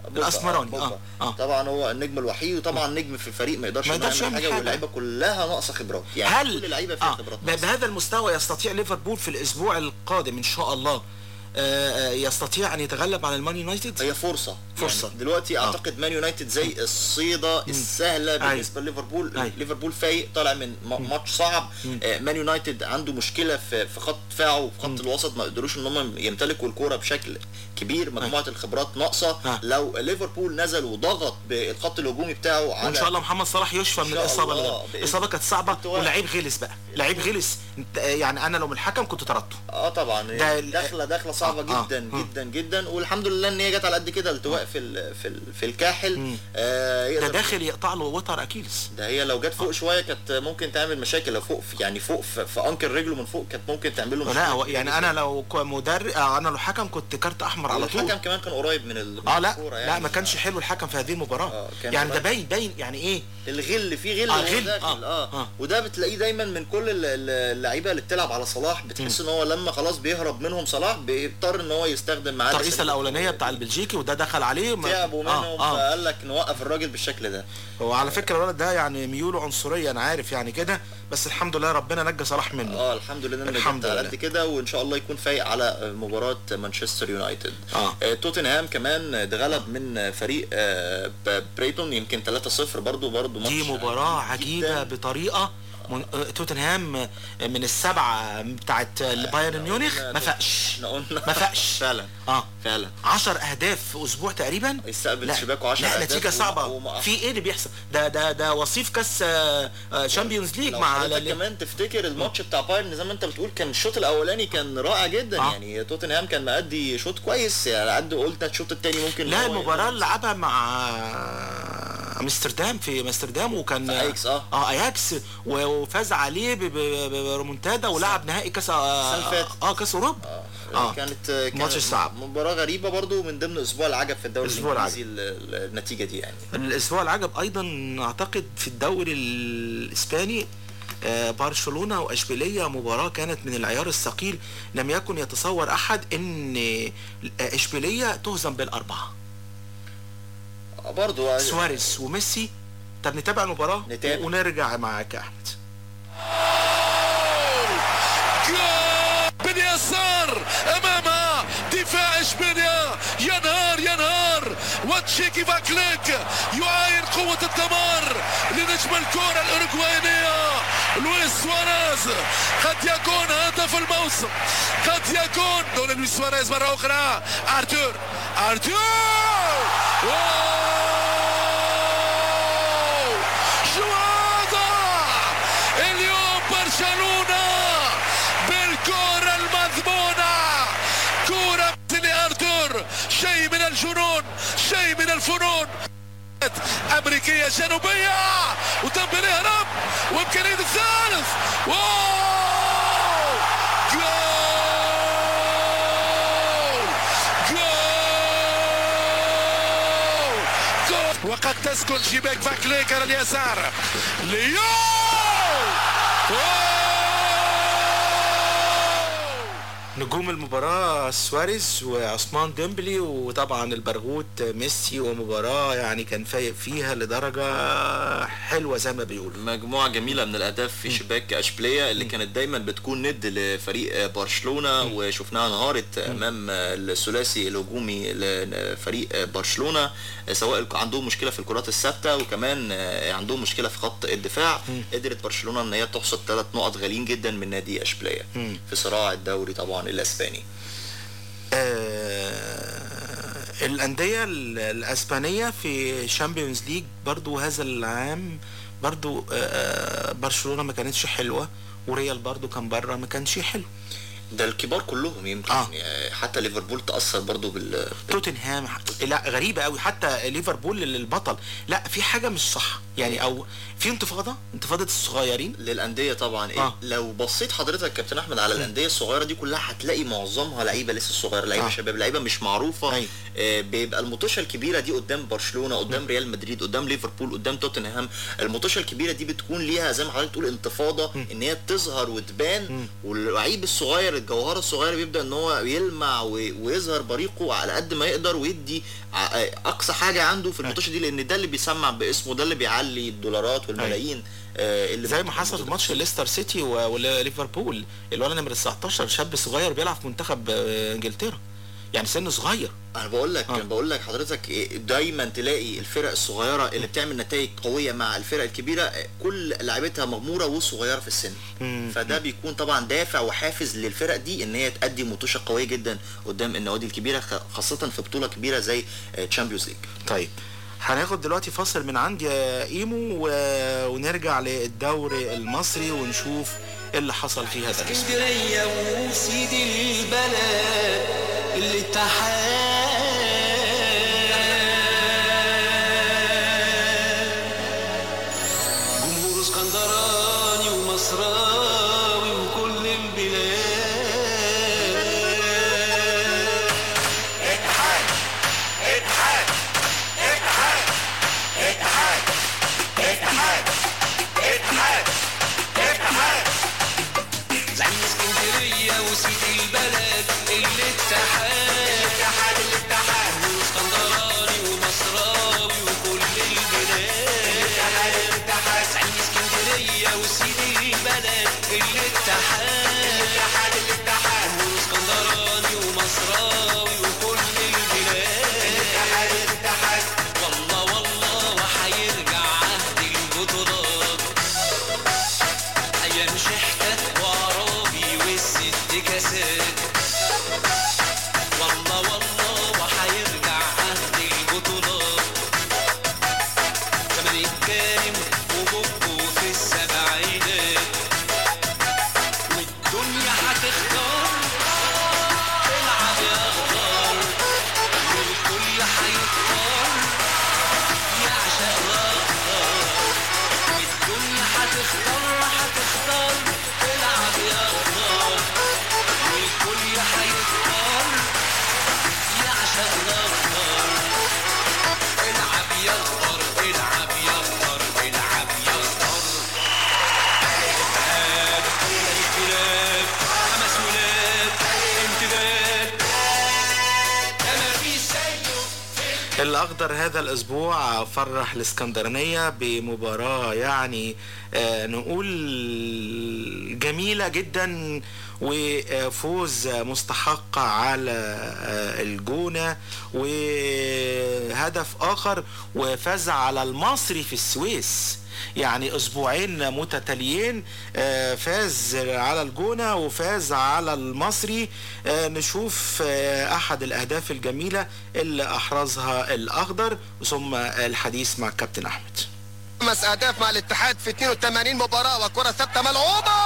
بوجبا، الاسمراني بوجبا. اه اه طبعا هو النجم الوحيد وطبعا نجم في الفريق ما يقدرش ما إنه يقدرش يعمل يعمل حاجه حاجة. واللعيبه كلها ناقصه خبرات يعني هل كل اللعيبه فيها آه خبرات ب- بهذا المستوى يستطيع ليفربول في الاسبوع القادم ان شاء الله آه، آه، يستطيع ان يتغلب على المان يونايتد هي فرصه فرصة. يعني دلوقتي اعتقد مان يونايتد زي الصيده السهله أيوة. بالنسبه لليفربول أيوة. ليفربول فايق طالع من م- ماتش صعب آه، مان يونايتد عنده مشكله في في خط دفاعه وفي خط الوسط ما قدروش ان هم يمتلكوا الكوره بشكل كبير مجموعه الخبرات ناقصه أيوة. لو ليفربول نزل وضغط بالخط الهجومي بتاعه على وان شاء الله محمد صلاح يشفى من إن شاء الاصابه الله. اللي بإذن- الاصابه كانت صعبه كنت واقع. ولعيب غلس بقى لعيب غلس انت- يعني انا لو من الحكم كنت طردته اه طبعا ده ال- داخله داخله صعبه آه، آه. جدا مم. جدا جدا والحمد لله ان هي جت على قد كده التواء في ال في ال في الكاحل آه ده يقدر داخل يقطع له وتر اكيلس ده هي لو جت فوق شويه كانت ممكن تعمل مشاكل لو فوق في يعني فوق في, في انكر رجله من فوق كانت ممكن تعمل له لا هو كبيرة يعني جداً. انا لو ك- مدرب آه، انا لو حكم كنت كارت احمر على طول الحكم كمان كان قريب من ال- من اه لا الكورة لا يعني. ما كانش حلو الحكم في هذه المباراه آه، كان يعني ده قريب. باين باين يعني ايه الغل في غل آه، وهو غل، داخل آه، اه, آه. وده بتلاقيه دايما من كل ال- ال- اللعيبه اللي بتلعب على صلاح بتحس ان هو لما خلاص بيهرب منهم صلاح بيضطر ان هو يستخدم معاه الترقيصه الأساليب الاولانيه بتاع البلجيكي وده دخل عليه ما- تعبوا منهم آه آه. فقال لك نوقف الراجل بالشكل ده هو على فكره الولد ده يعني ميوله عنصريه انا عارف يعني كده بس الحمد لله ربنا نجى صلاح منه اه الحمد لله ان الحمد الحمد على لله. قد كده وان شاء الله يكون فايق على مباراه مانشستر يونايتد آه. آه توتنهام كمان اتغلب من فريق آه ب- بريتون يمكن 3-0 برضو برضو دي ماتش مباراه عجيب عجيبه جداً. بطريقه من- آه، توتنهام آه، من السبعه بتاعت بايرن ميونخ ما فاقش احنا قلنا ما فاقش فعلا اه فعلا 10 اهداف في اسبوع تقريبا يستقبل لا شباكه 10 لا أهداف نتيجه وما- صعبه وما- في ايه اللي بيحصل ده ده ده وصيف كاس شامبيونز ليج لو مع حضرتك ال- كمان تفتكر الماتش بتاع بايرن زي ما انت بتقول كان الشوط الاولاني كان رائع جدا آه. يعني توتنهام كان مأدي شوط كويس يعني قد قلنا الشوط الثاني ممكن لا إن هو المباراة يبقى- اللي لعبها مع امستردام في امستردام وكان في أياكس، آه. اه اياكس و- وفاز عليه ب- ب- بريمونتادا ولعب نهائي كاس السنة اللي فاتت. اه كاس اوروبا آه. كانت كانت ماتش صعب. مباراة غريبة برضو من ضمن اسبوع العجب في الدوري أسبوع الانجليزي ال- ال- النتيجة دي يعني الاسبوع العجب ايضا اعتقد في الدوري الاسباني آه، برشلونة واشبيلية مباراة كانت من العيار الثقيل لم يكن يتصور احد ان آه، اشبيلية تهزم بالاربعة آه، برضو سواريز وميسي طب نتابع المباراة نتابع. ونرجع معاك يا احمد باليسار امامها دفاع اشبيليا ينهار ينهار وتشيكي فاكليك يعاين قوة الدمار لنجم الكرة الاوروغواينية لويس سواريز قد يكون هدف الموسم قد يكون دون لويس سواريز مرة أخرى أرتور أرتور أوه! جوادة اليوم برشلونة بالكرة المضمونة كرة مثل أرتور شيء من الجنون شيء من الفنون أمريكية جنوبية وديمبلي هرب وإمكانية الثالث واو جول جول جول وقد تسكن شباك فاكليك على اليسار ليو نجوم المباراة سواريز وعثمان ديمبلي وطبعا البرغوت ميسي ومباراة يعني كان فايق فيها لدرجة حلوة زي ما بيقولوا مجموعة جميلة من الأهداف في شباك أشبيلية اللي كانت دايما بتكون ند لفريق برشلونة وشفناها انهارت أمام الثلاثي الهجومي لفريق برشلونة سواء عندهم مشكلة في الكرات الثابتة وكمان عندهم مشكلة في خط الدفاع قدرت برشلونة إن هي تحصد ثلاث نقط غاليين جدا من نادي أشبيلية مم. في صراع الدوري طبعا الأسباني آه الأندية ال- الأسبانية في شامبيونز ليج برضو هذا العام برضو آه برشلونة ما كانتش حلوة وريال برضو كان بره ما كانش حلو ده الكبار كلهم يمكن آه. يعني حتى ليفربول تأثر برضو بال توتنهام لا غريبة قوي حتى ليفربول البطل لا في حاجة مش صح يعني او في انتفاضة انتفاضة الصغيرين للانديه طبعا إيه؟ آه. لو بصيت حضرتك كابتن احمد على الانديه الصغيره دي كلها هتلاقي معظمها لعيبه لسه صغيره لعيبه آه. شباب لعيبه مش معروفه أيوة. آه بيبقى المطوشه الكبيره دي قدام برشلونه قدام ريال مدريد قدام ليفربول قدام توتنهام المطوشه الكبيره دي بتكون ليها زي ما حضرتك تقول انتفاضه ان هي تظهر وتبان واللعيب الصغير الصغير الجوهره الصغير بيبدا ان هو يلمع و- ويظهر بريقه على قد ما يقدر ويدي ع- اقصى حاجه عنده في الماتش دي لان ده اللي بيسمع باسمه ده اللي بيعلي الدولارات والملايين آه، اللي زي ما حصل في ماتش ليستر سيتي و- وليفربول الولد نمرة 19 شاب صغير بيلعب في منتخب آه، انجلترا يعني سنه صغير انا بقول لك انا بقول لك حضرتك إيه، دايما تلاقي الفرق الصغيره اللي بتعمل نتائج قويه مع الفرق الكبيره آه، كل لعيبتها مغموره وصغيره في السن مم. فده بيكون طبعا دافع وحافز للفرق دي ان هي تأدي متوشه قويه جدا قدام النوادي الكبيره خ- خاصه في بطوله كبيره زي تشامبيونز ليج طيب هناخد دلوقتي فاصل من عندي يا ايمو و... ونرجع للدوري المصري ونشوف ايه اللي حصل في هذا الاسبوع اسكندرية وسيدي البلد اللي جمهور اسكندراني ومصراوي وكل البلاد اتحاد اتحاد اتحاد اتحاد اتحاد اتحاد اتحاد زعيم اسكندرية وسيدي البلد الاتحاد الاتحاد الاتحاد واسكندراني ومصراوي وكل البلاد الاتحاد الاتحاد زعيم اسكندرية وسيدي البلد الاتحاد الاتحاد الاتحاد واسكندراني ومصراوي وكل البلاد الاتحاد الاتحاد والله والله وحيرجع عهد البطولات ايام شحتة وعرابي والست كاسات والله والله وحيرجع عهد البطولات زمن الكريم وبوبو في السبعينات والدنيا هتختار العب يا اخضر والكل هيختار يعشق الاخضر والدنيا هتختار هتختار العب يا اخضر والكل هيختار يعشق الاخضر العب يا اخضر العب يا اخضر العب يا اخضر الاتحاد الاختلاف خمس ولاد امتداد ده مفيش زيه الاخضر هذا الاسبوع فرح الاسكندرانيه بمباراه يعني آه نقول جميله جدا وفوز مستحق على آه الجونه وهدف اخر وفاز على المصري في السويس يعني اسبوعين متتاليين آه، فاز على الجونه وفاز على المصري آه، نشوف آه، احد الاهداف الجميله اللي احرزها الاخضر ثم الحديث مع الكابتن احمد خمس اهداف مع الاتحاد في 82 مباراة وكرة ثابتة ملعوبة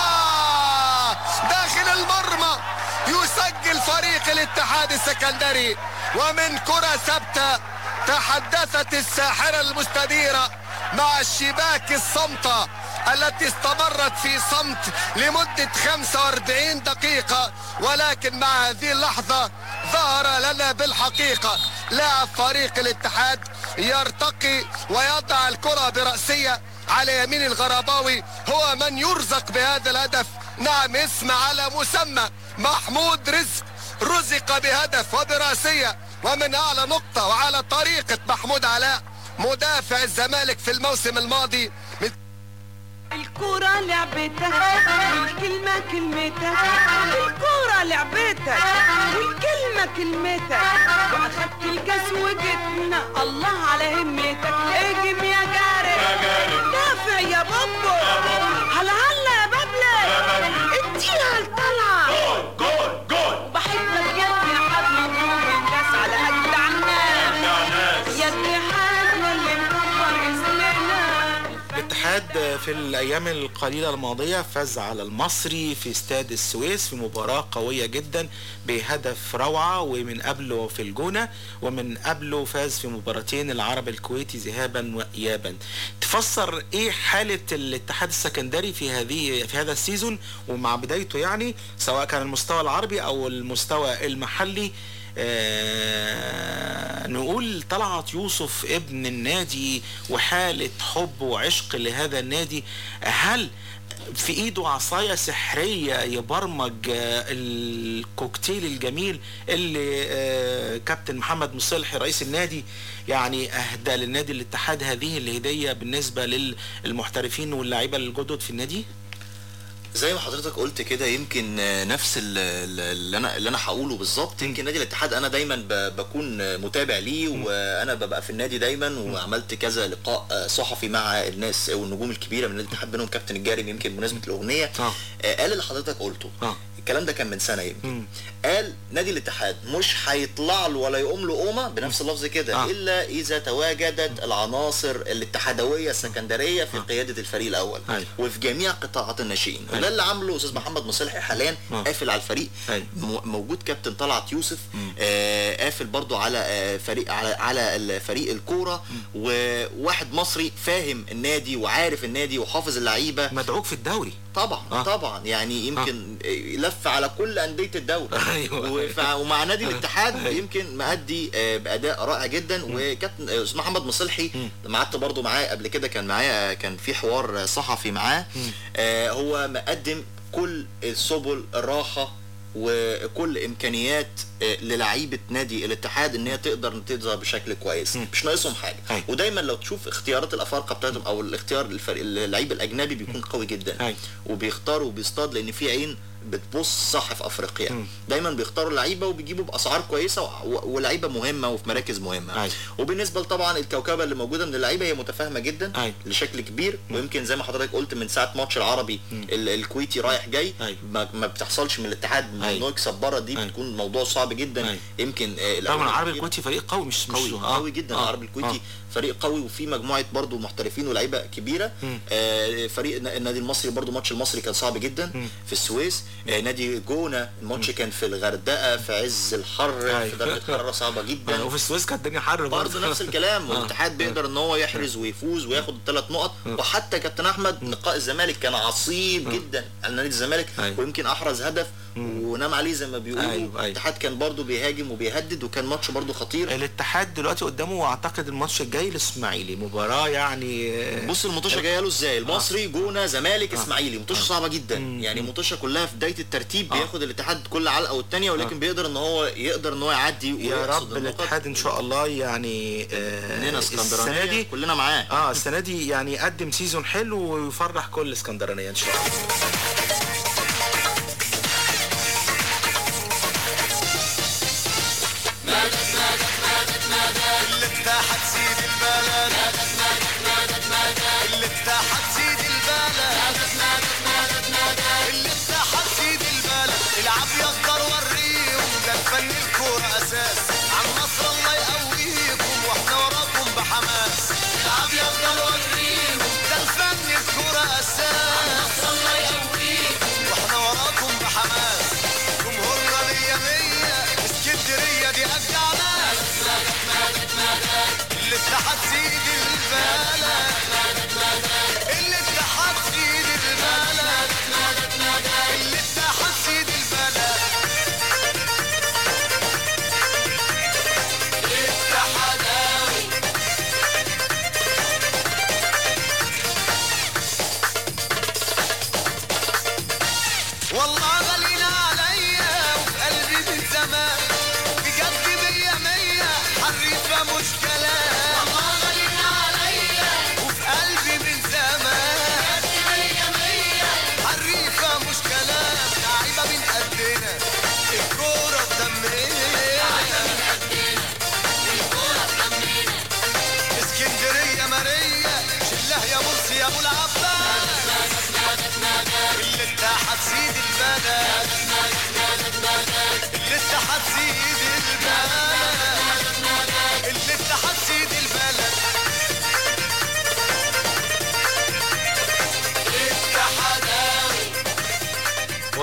داخل المرمى يسجل فريق الاتحاد السكندري ومن كرة ثابتة تحدثت الساحرة المستديرة مع الشباك الصمتة التي استمرت في صمت لمدة 45 دقيقة ولكن مع هذه اللحظة ظهر لنا بالحقيقة لاعب فريق الاتحاد يرتقي ويضع الكرة برأسية على يمين الغرباوي هو من يرزق بهذا الهدف نعم اسم على مسمى محمود رزق رزق بهدف وبراسية ومن أعلى نقطة وعلى طريقة محمود علاء مدافع الزمالك في الموسم الماضي من الكورة لعبتك والكلمة كلمتك الكورة لعبتك والكلمة كلمتك واخدت الكاس وجبنا الله على همتك اهجم يا جاري دافع يا بابا هلا هلا يا بابلة اديها الطلعة جول جول جول بحبك يا اتحاد مبروك الكاس على اجدع الناس يا اتحاد اللي مكبر اسمنا الاتحاد في الايام القليله الماضيه فاز على المصري في استاد السويس في مباراه قويه جدا بهدف روعه ومن قبله في الجونه ومن قبله فاز في مباراتين العرب الكويتي ذهابا وايابا تفسر ايه حاله الاتحاد السكندري في هذه في هذا السيزون ومع بدايته يعني سواء كان المستوى العربي او المستوى المحلي آه نقول طلعت يوسف ابن النادي وحالة حب وعشق لهذا النادي هل في ايده عصاية سحرية يبرمج آه، الكوكتيل الجميل اللي آه، كابتن محمد مصلحي رئيس النادي يعني اهدى للنادي الاتحاد هذه الهدية بالنسبة للمحترفين واللاعيبة الجدد في النادي؟ زي ما حضرتك قلت كده يمكن آه، نفس ال- ال- اللي انا اللي انا هقوله بالظبط يمكن نادي الاتحاد انا دايما ب- بكون متابع ليه وانا ببقى في النادي دايما وعملت كذا لقاء آه، صحفي مع الناس والنجوم الكبيره من نادي الاتحاد منهم كابتن الجارم يمكن بمناسبه الاغنيه آه، قال اللي حضرتك قلته الكلام ده كان من سنه يمكن قال نادي الاتحاد مش هيطلع له ولا يقوم له قومه بنفس اللفظ كده آه. الا اذا تواجدت العناصر الاتحادويه السكندريه في قياده الفريق الاول أيوة. وفي جميع قطاعات الناشئين وده اللي عامله استاذ محمد مصلحي حاليا آه. قافل على الفريق مو- موجود كابتن طلعت يوسف آه قافل برضو على آه فريق على على الفريق الكوره وواحد مصري فاهم النادي وعارف النادي وحافظ اللعيبه مدعوك في الدوري طبعا آه. طبعا يعني يمكن آه. لف على كل انديه الدوري أيوة. وف- ومع نادي الاتحاد يمكن مأدي آه، باداء رائع جدا وكابتن آه، استاذ محمد مصلحي لما قعدت برضو معاه قبل كده كان معايا كان في حوار صحفي معاه آه، هو مقدم كل السبل الراحه وكل امكانيات آه، للعيبه نادي الاتحاد ان هي تقدر تظهر بشكل كويس مش ناقصهم حاجه ودايما لو تشوف اختيارات الافارقه بتاعتهم او الاختيار الفريق اللعيب الاجنبي بيكون قوي جدا وبيختار وبيصطاد لان في عين بتبص صح في افريقيا دايما بيختاروا لعيبه وبيجيبوا باسعار كويسه و- ولعيبه مهمه وفي مراكز مهمه وبالنسبه طبعا الكوكبه اللي موجوده من اللعيبه هي متفاهمه جدا لشكل كبير ويمكن زي ما حضرتك قلت من ساعه ماتش العربي ال- الكويتي رايح جاي ما, ما بتحصلش من الاتحاد من انه يكسب بره دي بتكون موضوع صعب جدا يمكن آه، طبعا الأول العربي والأخير الكويتي فريق قوي مش قوي مش قوي جدا آه. العربي الكويتي آه. فريق قوي وفي مجموعه برضو محترفين ولاعيبه كبيره آه فريق الن- النادي المصري برضو ماتش المصري كان صعب جدا في السويس آه نادي جونه الماتش كان في الغردقه في عز الحر في درجه حراره صعبه جدا وفي السويس كانت الدنيا حر برضه نفس الكلام والاتحاد بيقدر ان هو يحرز ويفوز وياخد الثلاث نقط وحتى كابتن احمد لقاء الزمالك كان عصيب جدا على نادي الزمالك ويمكن احرز هدف ونام عليه زي ما بيقولوا أيوة، الاتحاد كان برضه بيهاجم وبيهدد وكان ماتش برضه خطير الاتحاد دلوقتي قدامه اعتقد الماتش الجاي الاسماعيلي مباراه يعني بص المطوشه جايه له ازاي المصري جونه زمالك اسماعيلي مطوشه صعبه جدا يعني مطوشه كلها في بدايه الترتيب بياخد الاتحاد كل علقه والثانيه ولكن بيقدر ان هو يقدر ان هو يعدي يا ويحصد رب النقط. الاتحاد ان شاء الله يعني آه مننا اسكندرانية السنه دي كلنا معاه اه السنه دي يعني يقدم سيزون حلو ويفرح كل اسكندرانيه ان شاء الله مدد مدد مدد مدد الاتحاد سيد البلد مدد مدد مدد مدد الاتحاد سيد البلد مدد مدد مدد مدد الاتحاد سيد البلد العب يقدر وريهم ده الفن الكورة اساس عن مصر الله يقويكم واحنا وراكم بحماس العب يقدر وريهم ده الفن الكورة اساس عن مصر الله يقويكم واحنا وراكم بحماس جمهورنا مية مية اسكندرية دي أجدع ناس مدد مدد مدد الاتحاد سيد البلد مدد مدد الاتحاد سيد البلد مدد مدد الاتحاد سيد البلد اتحداوي والله غاليين عليا وفي قلبي من زمان بجد مية مية حريفة مش كلام والله غاليين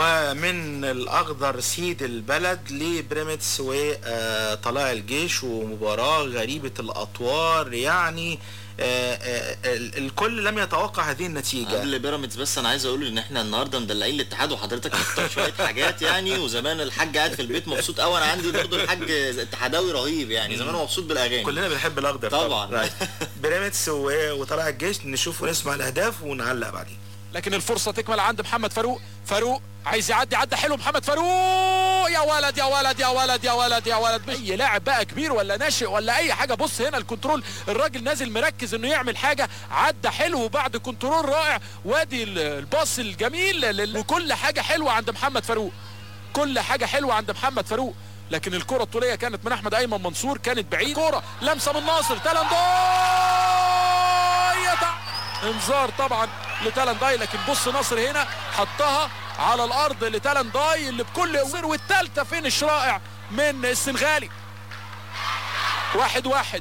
ومن الاخضر سيد البلد لبريمتس وطلائع الجيش ومباراه غريبه الاطوار يعني آه، آه، ال- الكل لم يتوقع هذه النتيجه قبل بيراميدز بس انا عايز اقول ان احنا النهارده مدلعين الاتحاد وحضرتك مختار شويه حاجات يعني وزمان الحاج قاعد في البيت مبسوط قوي انا عندي برضه الحاج اتحاداوي رهيب يعني زمان مبسوط بالاغاني كلنا بنحب الاخضر طبعا رايت. بيراميدز و- وطلائع الجيش نشوف ونسمع الاهداف ونعلق بعدين لكن الفرصه تكمل عند محمد فاروق فاروق عايز يعدي عدى حلو محمد فاروق يا ولد يا ولد يا ولد يا ولد يا ولد اي لاعب بقى كبير ولا ناشئ ولا اي حاجه بص هنا الكنترول الراجل نازل مركز انه يعمل حاجه عدى حلو وبعد كنترول رائع وادي ال- الباص الجميل لل- وكل حاجه حلوه عند محمد فاروق كل حاجه حلوه عند محمد فاروق لكن الكره الطوليه كانت من احمد ايمن منصور كانت بعيد كره لمسه من ناصر تلنداي انذار طبعا لتالنداي لكن بص ناصر هنا حطها على الارض لتالنداي اللي بكل وزر والثالثه فينش رائع من السنغالي واحد واحد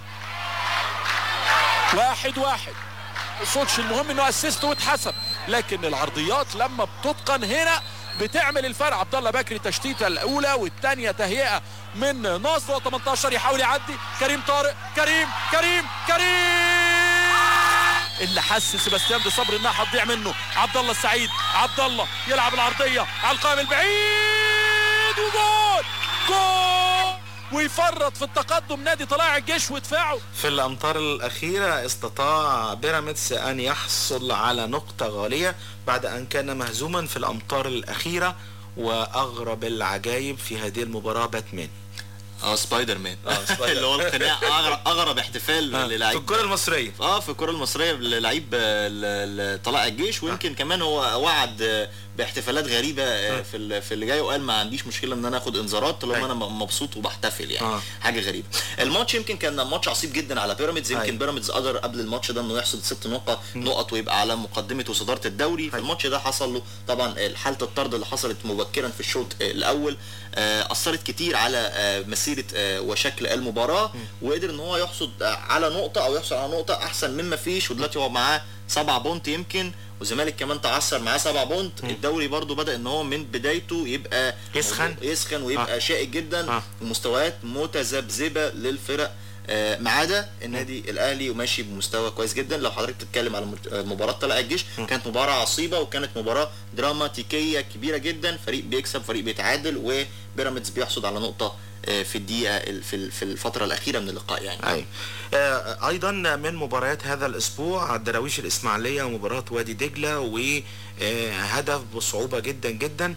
واحد واحد صوتش المهم انه اسيست واتحسب لكن العرضيات لما بتتقن هنا بتعمل الفرق عبد الله بكري تشتيته الاولى والثانيه تهيئه من ناصر 18 يحاول يعدي كريم طارق كريم كريم كريم اللي حس سيباستيان دي صبري انها هتضيع منه عبد الله السعيد عبد الله يلعب العرضيه على القائم البعيد وجول جول ويفرط في التقدم نادي طلائع الجيش ودفاعه في الامطار الاخيره استطاع بيراميدز ان يحصل على نقطه غاليه بعد ان كان مهزوما في الامطار الاخيره واغرب العجائب في هذه المباراه باتمان اه سبايدر مان اه سبايدر. اللي هو القناع اغرب اغرب احتفال آه، للعيب في الكرة المصرية اه في الكرة المصرية للعيب آه، ل- ل- طلائع الجيش ويمكن كمان هو وعد آه، باحتفالات غريبة آه، في ال- في اللي جاي وقال ما عنديش مشكلة ان انا اخد انذارات طالما انا م- مبسوط وبحتفل يعني آه. حاجة غريبة الماتش يمكن كان ماتش عصيب جدا على بيراميدز يمكن أيوة. بيراميدز قدر قبل الماتش ده انه يحصد ست نقط نقط ويبقى على مقدمة وصدارة الدوري في الماتش ده حصل له طبعا حالة الطرد اللي حصلت مبكرا في الشوط آه، الاول آه، اثرت كتير على آه، مسيره آه، وشكل المباراه وقدر ان هو يحصد آه، على نقطه او يحصل على نقطه احسن مما فيش ودلوقتي هو معاه سبعة بونت يمكن والزمالك كمان تعثر معاه سبعة بونت الدوري برضو بدا ان هو من بدايته يبقى يسخن. يسخن ويبقى آه. شائك جدا آه. ومستويات متذبذبه للفرق آه، ما عدا النادي الاهلي وماشي بمستوى كويس جدا لو حضرتك بتتكلم على مت- آه، مباراه طلائع الجيش كانت مباراه عصيبه وكانت مباراه دراماتيكيه كبيره جدا فريق بيكسب فريق بيتعادل وبيراميدز بيحصد على نقطه آه، في الدقيقه ال- في ال- في الفتره الاخيره من اللقاء يعني أي. آه، ايضا من مباريات هذا الاسبوع الدراويش الاسماعيليه ومباراه وادي دجله وهدف بصعوبه جدا جدا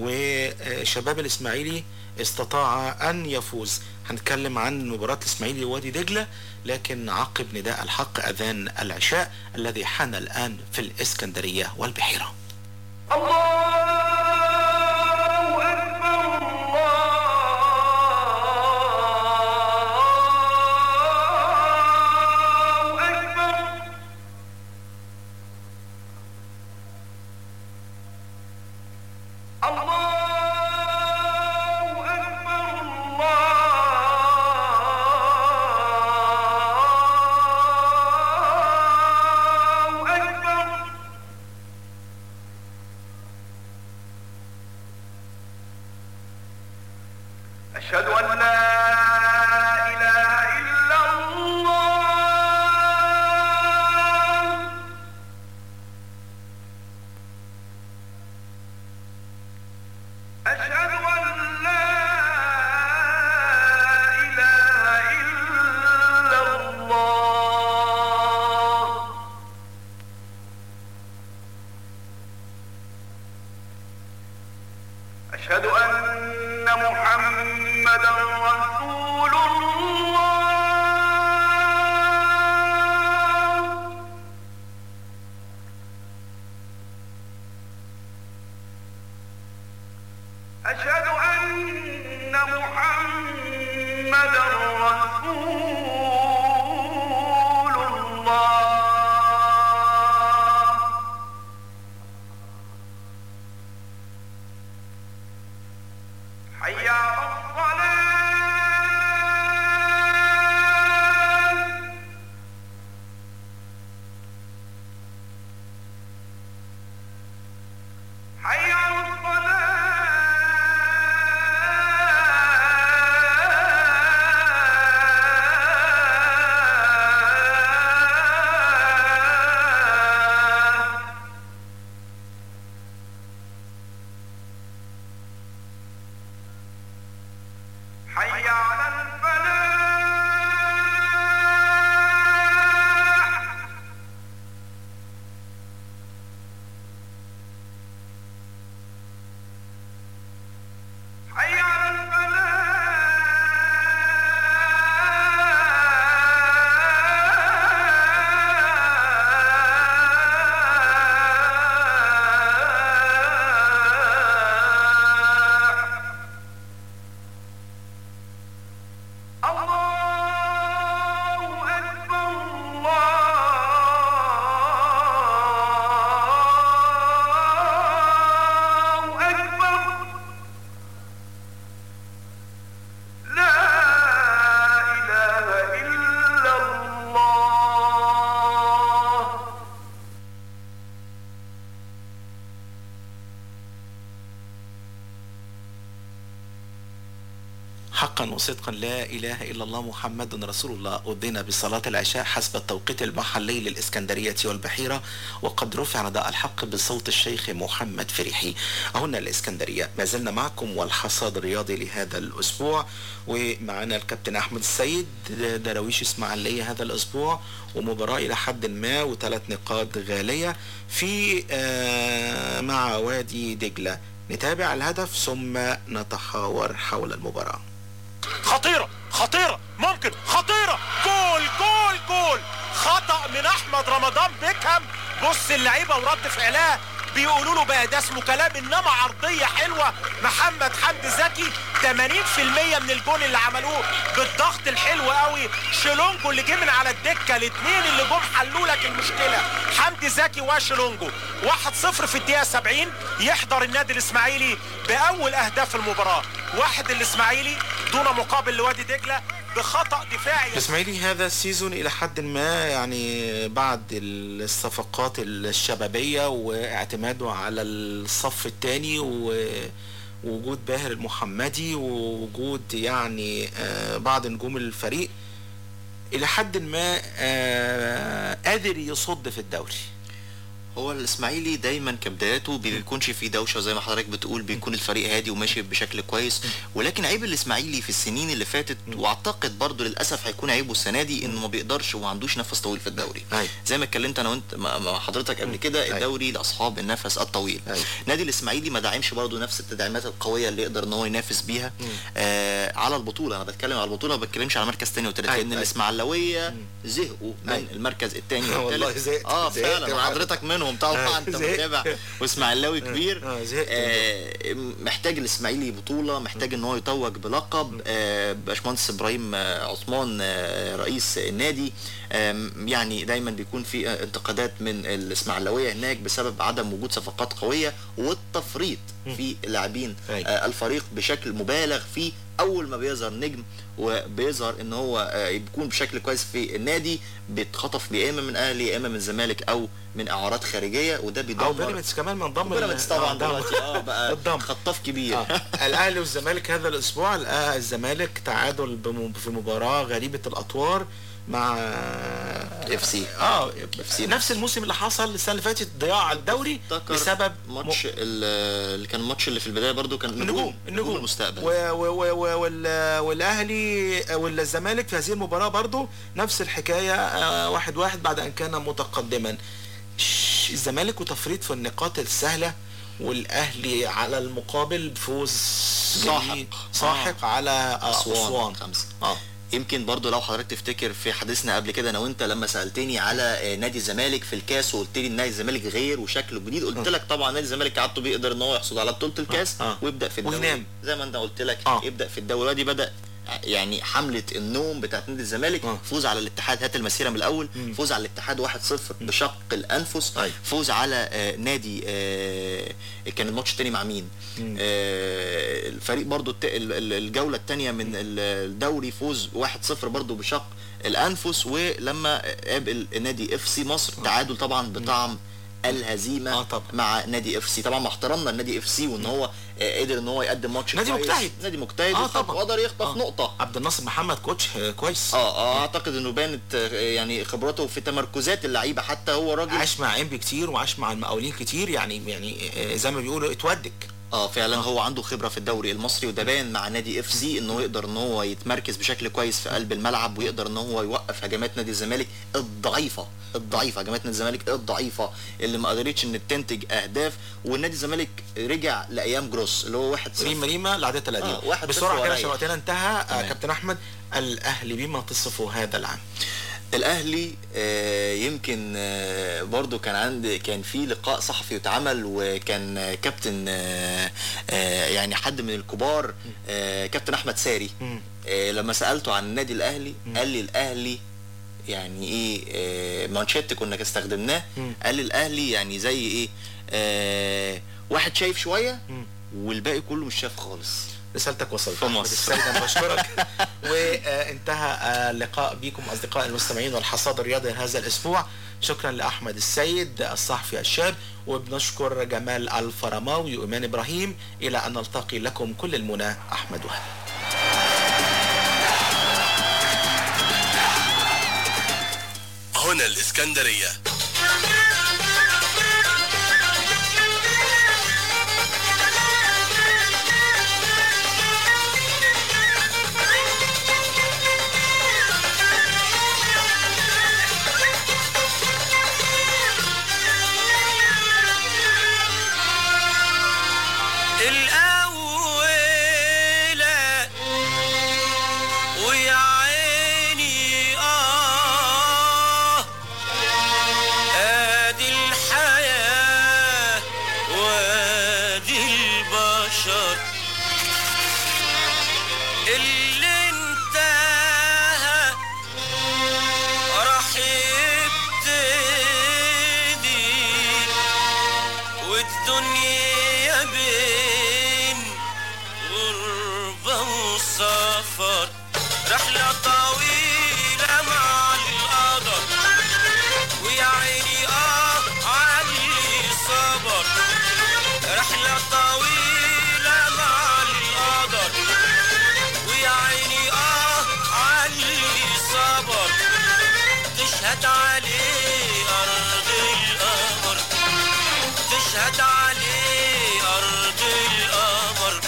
وشباب الاسماعيلي استطاع ان يفوز هنتكلم عن مباراه الاسماعيلي ووادي دجله لكن عقب نداء الحق اذان العشاء الذي حان الان في الاسكندريه والبحيره أشهد أن لا إله إلا الله أشهد أن لا إله إلا الله أشهد أن محمدا رسول الله أشهد أن محمدا رسول الله حي على الصلاة حقا وصدقا لا إله إلا الله محمد رسول الله أذن بصلاة العشاء حسب التوقيت المحلي للإسكندرية والبحيرة وقد رفع نداء الحق بصوت الشيخ محمد فريحي هنا الإسكندرية ما زلنا معكم والحصاد الرياضي لهذا الأسبوع ومعنا الكابتن أحمد السيد دراويش إسماعيلية هذا الأسبوع ومباراة إلى حد ما وثلاث نقاط غالية في آه، مع وادي دجلة نتابع الهدف ثم نتحاور حول المباراة خطيرة خطيرة ممكن خطيرة جول جول جول خطأ من أحمد رمضان بيكهام بص اللعيبة ورد فعلها بيقولوا له بقى ده اسمه كلام انما عرضية حلوة محمد حمدي زكي 80% من الجون اللي عملوه بالضغط الحلو قوي شيلونجو اللي جه من على الدكة الاثنين اللي جم حلوا لك المشكلة حمدي زكي وشيلونجو 1-0 في الدقيقة 70 يحضر النادي الاسماعيلي بأول أهداف المباراة واحد الاسماعيلي دون مقابل لوادي دجلة بخطأ دفاعي الاسماعيلي هذا السيزون الى حد ما يعني بعد الصفقات الشبابيه واعتماده على الصف الثاني ووجود باهر المحمدي ووجود يعني آه، بعض نجوم الفريق الى حد ما آه، قادر يصد في الدوري هو الاسماعيلي دايما كبداياته بيكونش فيه دوشه زي ما حضرتك بتقول بيكون الفريق هادي وماشي بشكل كويس ولكن عيب الاسماعيلي في السنين اللي فاتت واعتقد برضو للاسف هيكون عيبه السنه دي انه ما بيقدرش وما عندوش نفس طويل في الدوري زي ما اتكلمت انا وانت مع مع حضرتك قبل كده الدوري لاصحاب النفس الطويل نادي الاسماعيلي ما دعمش برضو نفس التدعيمات القويه اللي يقدر ان هو ينافس بيها آه على البطوله انا بتكلم على البطوله ما بتكلمش على مركز تاني وتالت لان الاسماعيلاويه زهقوا من المركز الثاني والله والثالث زهقت- اه زهقت فعلا معاك. حضرتك منهم طبعا آه، انت زهقت. متابع واسماعيلاوي كبير آه، زهقت آه محتاج الاسماعيلي بطوله محتاج ان هو يتوج بلقب آه باشمهندس ابراهيم آه، عثمان آه رئيس النادي آم، يعني دايما بيكون في آه، انتقادات من الاسماعيلاويه هناك بسبب عدم وجود صفقات قويه والتفريط في لاعبين آه، الفريق بشكل مبالغ فيه اول ما بيظهر نجم وبيظهر ان هو آه، بيكون بشكل كويس في النادي بيتخطف يا اما من اهلي يا اما من الزمالك او من اعارات خارجيه وده او بيدمر بيراميدز كمان من ضمن بيراميدز طبعا دلوقتي اه بقى الضم. خطاف كبير آه. الاهلي والزمالك هذا الاسبوع لقى الزمالك تعادل بم- في مباراه غريبه الاطوار مع اف سي اه نفس الموسم اللي حصل السنه اللي فاتت ضياع الدوري بسبب ماتش ال- اللي كان الماتش اللي في البدايه برضو كان النجوم النجوم المستقبل و و و و وال والاهلي والزمالك في هذه المباراه برضو نفس الحكايه آه، واحد واحد بعد ان كان متقدما ش- الزمالك وتفريط في النقاط السهله والاهلي على المقابل بفوز ساحق. جميل. ساحق على آه، اسوان اسوان خمسه اه يمكن برضو لو حضرتك تفتكر في حديثنا قبل كده انا وانت لما سالتني على آه، نادي الزمالك في الكاس وقلت لي ان نادي الزمالك غير وشكله جديد قلت لك طبعا نادي الزمالك عادته بيقدر ان هو يحصل على بطوله الكاس ويبدا في الدوري وينام. زي ما انت قلت لك يبدا في الدوري ودي بدا يعني حمله النوم بتاعت نادي الزمالك فوز على الاتحاد هات المسيره من الاول فوز على الاتحاد 1-0 بشق الانفس فوز على آه، نادي آه، كان الماتش التاني مع مين آه، الفريق برضو الت- ال- ال- الجوله الثانيه من ال- الدوري فوز 1-0 برضو بشق الانفس ولما قابل نادي اف سي مصر تعادل طبعا بطعم الهزيمه آه طبعا. مع نادي اف سي طبعا مع احترامنا لنادي اف سي وان هو آه، قدر ان هو يقدم ماتش نادي كويس. مجتهد. نادي مجتهد آه وخد- طبعا. وقدر يخطف آه. نقطه عبد الناصر محمد كوتش آه، كويس اه اه اعتقد انه بانت آه، يعني خبراته في تمركزات اللعيبه حتى هو راجل عاش مع انبي كتير وعاش مع المقاولين كتير يعني يعني آه، زي ما بيقولوا اتودك اه فعلا هو عنده خبره في الدوري المصري وده باين مع نادي اف سي انه يقدر ان هو يتمركز بشكل كويس في قلب الملعب ويقدر ان هو يوقف هجمات نادي الزمالك الضعيفه الضعيفه هجمات نادي الزمالك الضعيفه اللي ما قدرتش ان تنتج اهداف والنادي الزمالك رجع لايام جروس اللي هو 1 ريما ريما العادات القديمه آه، واحد بسرعه صفر كده وريح. عشان وقتنا انتهى آه، تمام. كابتن احمد الاهلي بما تصفه هذا العام الاهلي آه، يمكن آه، برضو كان عند كان في لقاء صحفي اتعمل وكان آه، كابتن آه، آه، يعني حد من الكبار آه، كابتن احمد ساري آه، لما سالته عن النادي الاهلي قال لي الاهلي يعني ايه آه، مانشيت كنا استخدمناه قال لي الاهلي يعني زي ايه آه، واحد شايف شويه والباقي كله مش شايف خالص رسالتك وصلت في أحمد مصر السيد انا بشكرك وانتهى اللقاء بكم اصدقاء المستمعين والحصاد الرياضي هذا الاسبوع شكرا لاحمد السيد الصحفي الشاب وبنشكر جمال الفرماوي وايمان ابراهيم الى ان نلتقي لكم كل المنى احمد وهب الإسكندرية الأولى ويا عيني آه آدي الحياة وادي البشر اللي انتهى راح يبتدي والدنيا بين غربة وسفر رحلة طويلة مع القدر ويا عيني اه علي صبر رحلة طويلة مع القدر ويا عيني اه علي صبر تشهد عليه أرض القمر تشهد عليه أرض القمر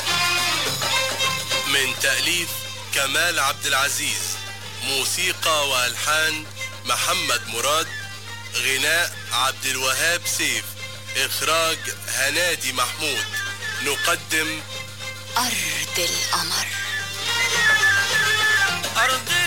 من تأليف كمال عبد العزيز موسيقى وألحان محمد مراد غناء عبد الوهاب سيف إخراج هنادي محمود نقدم أرض القمر أرض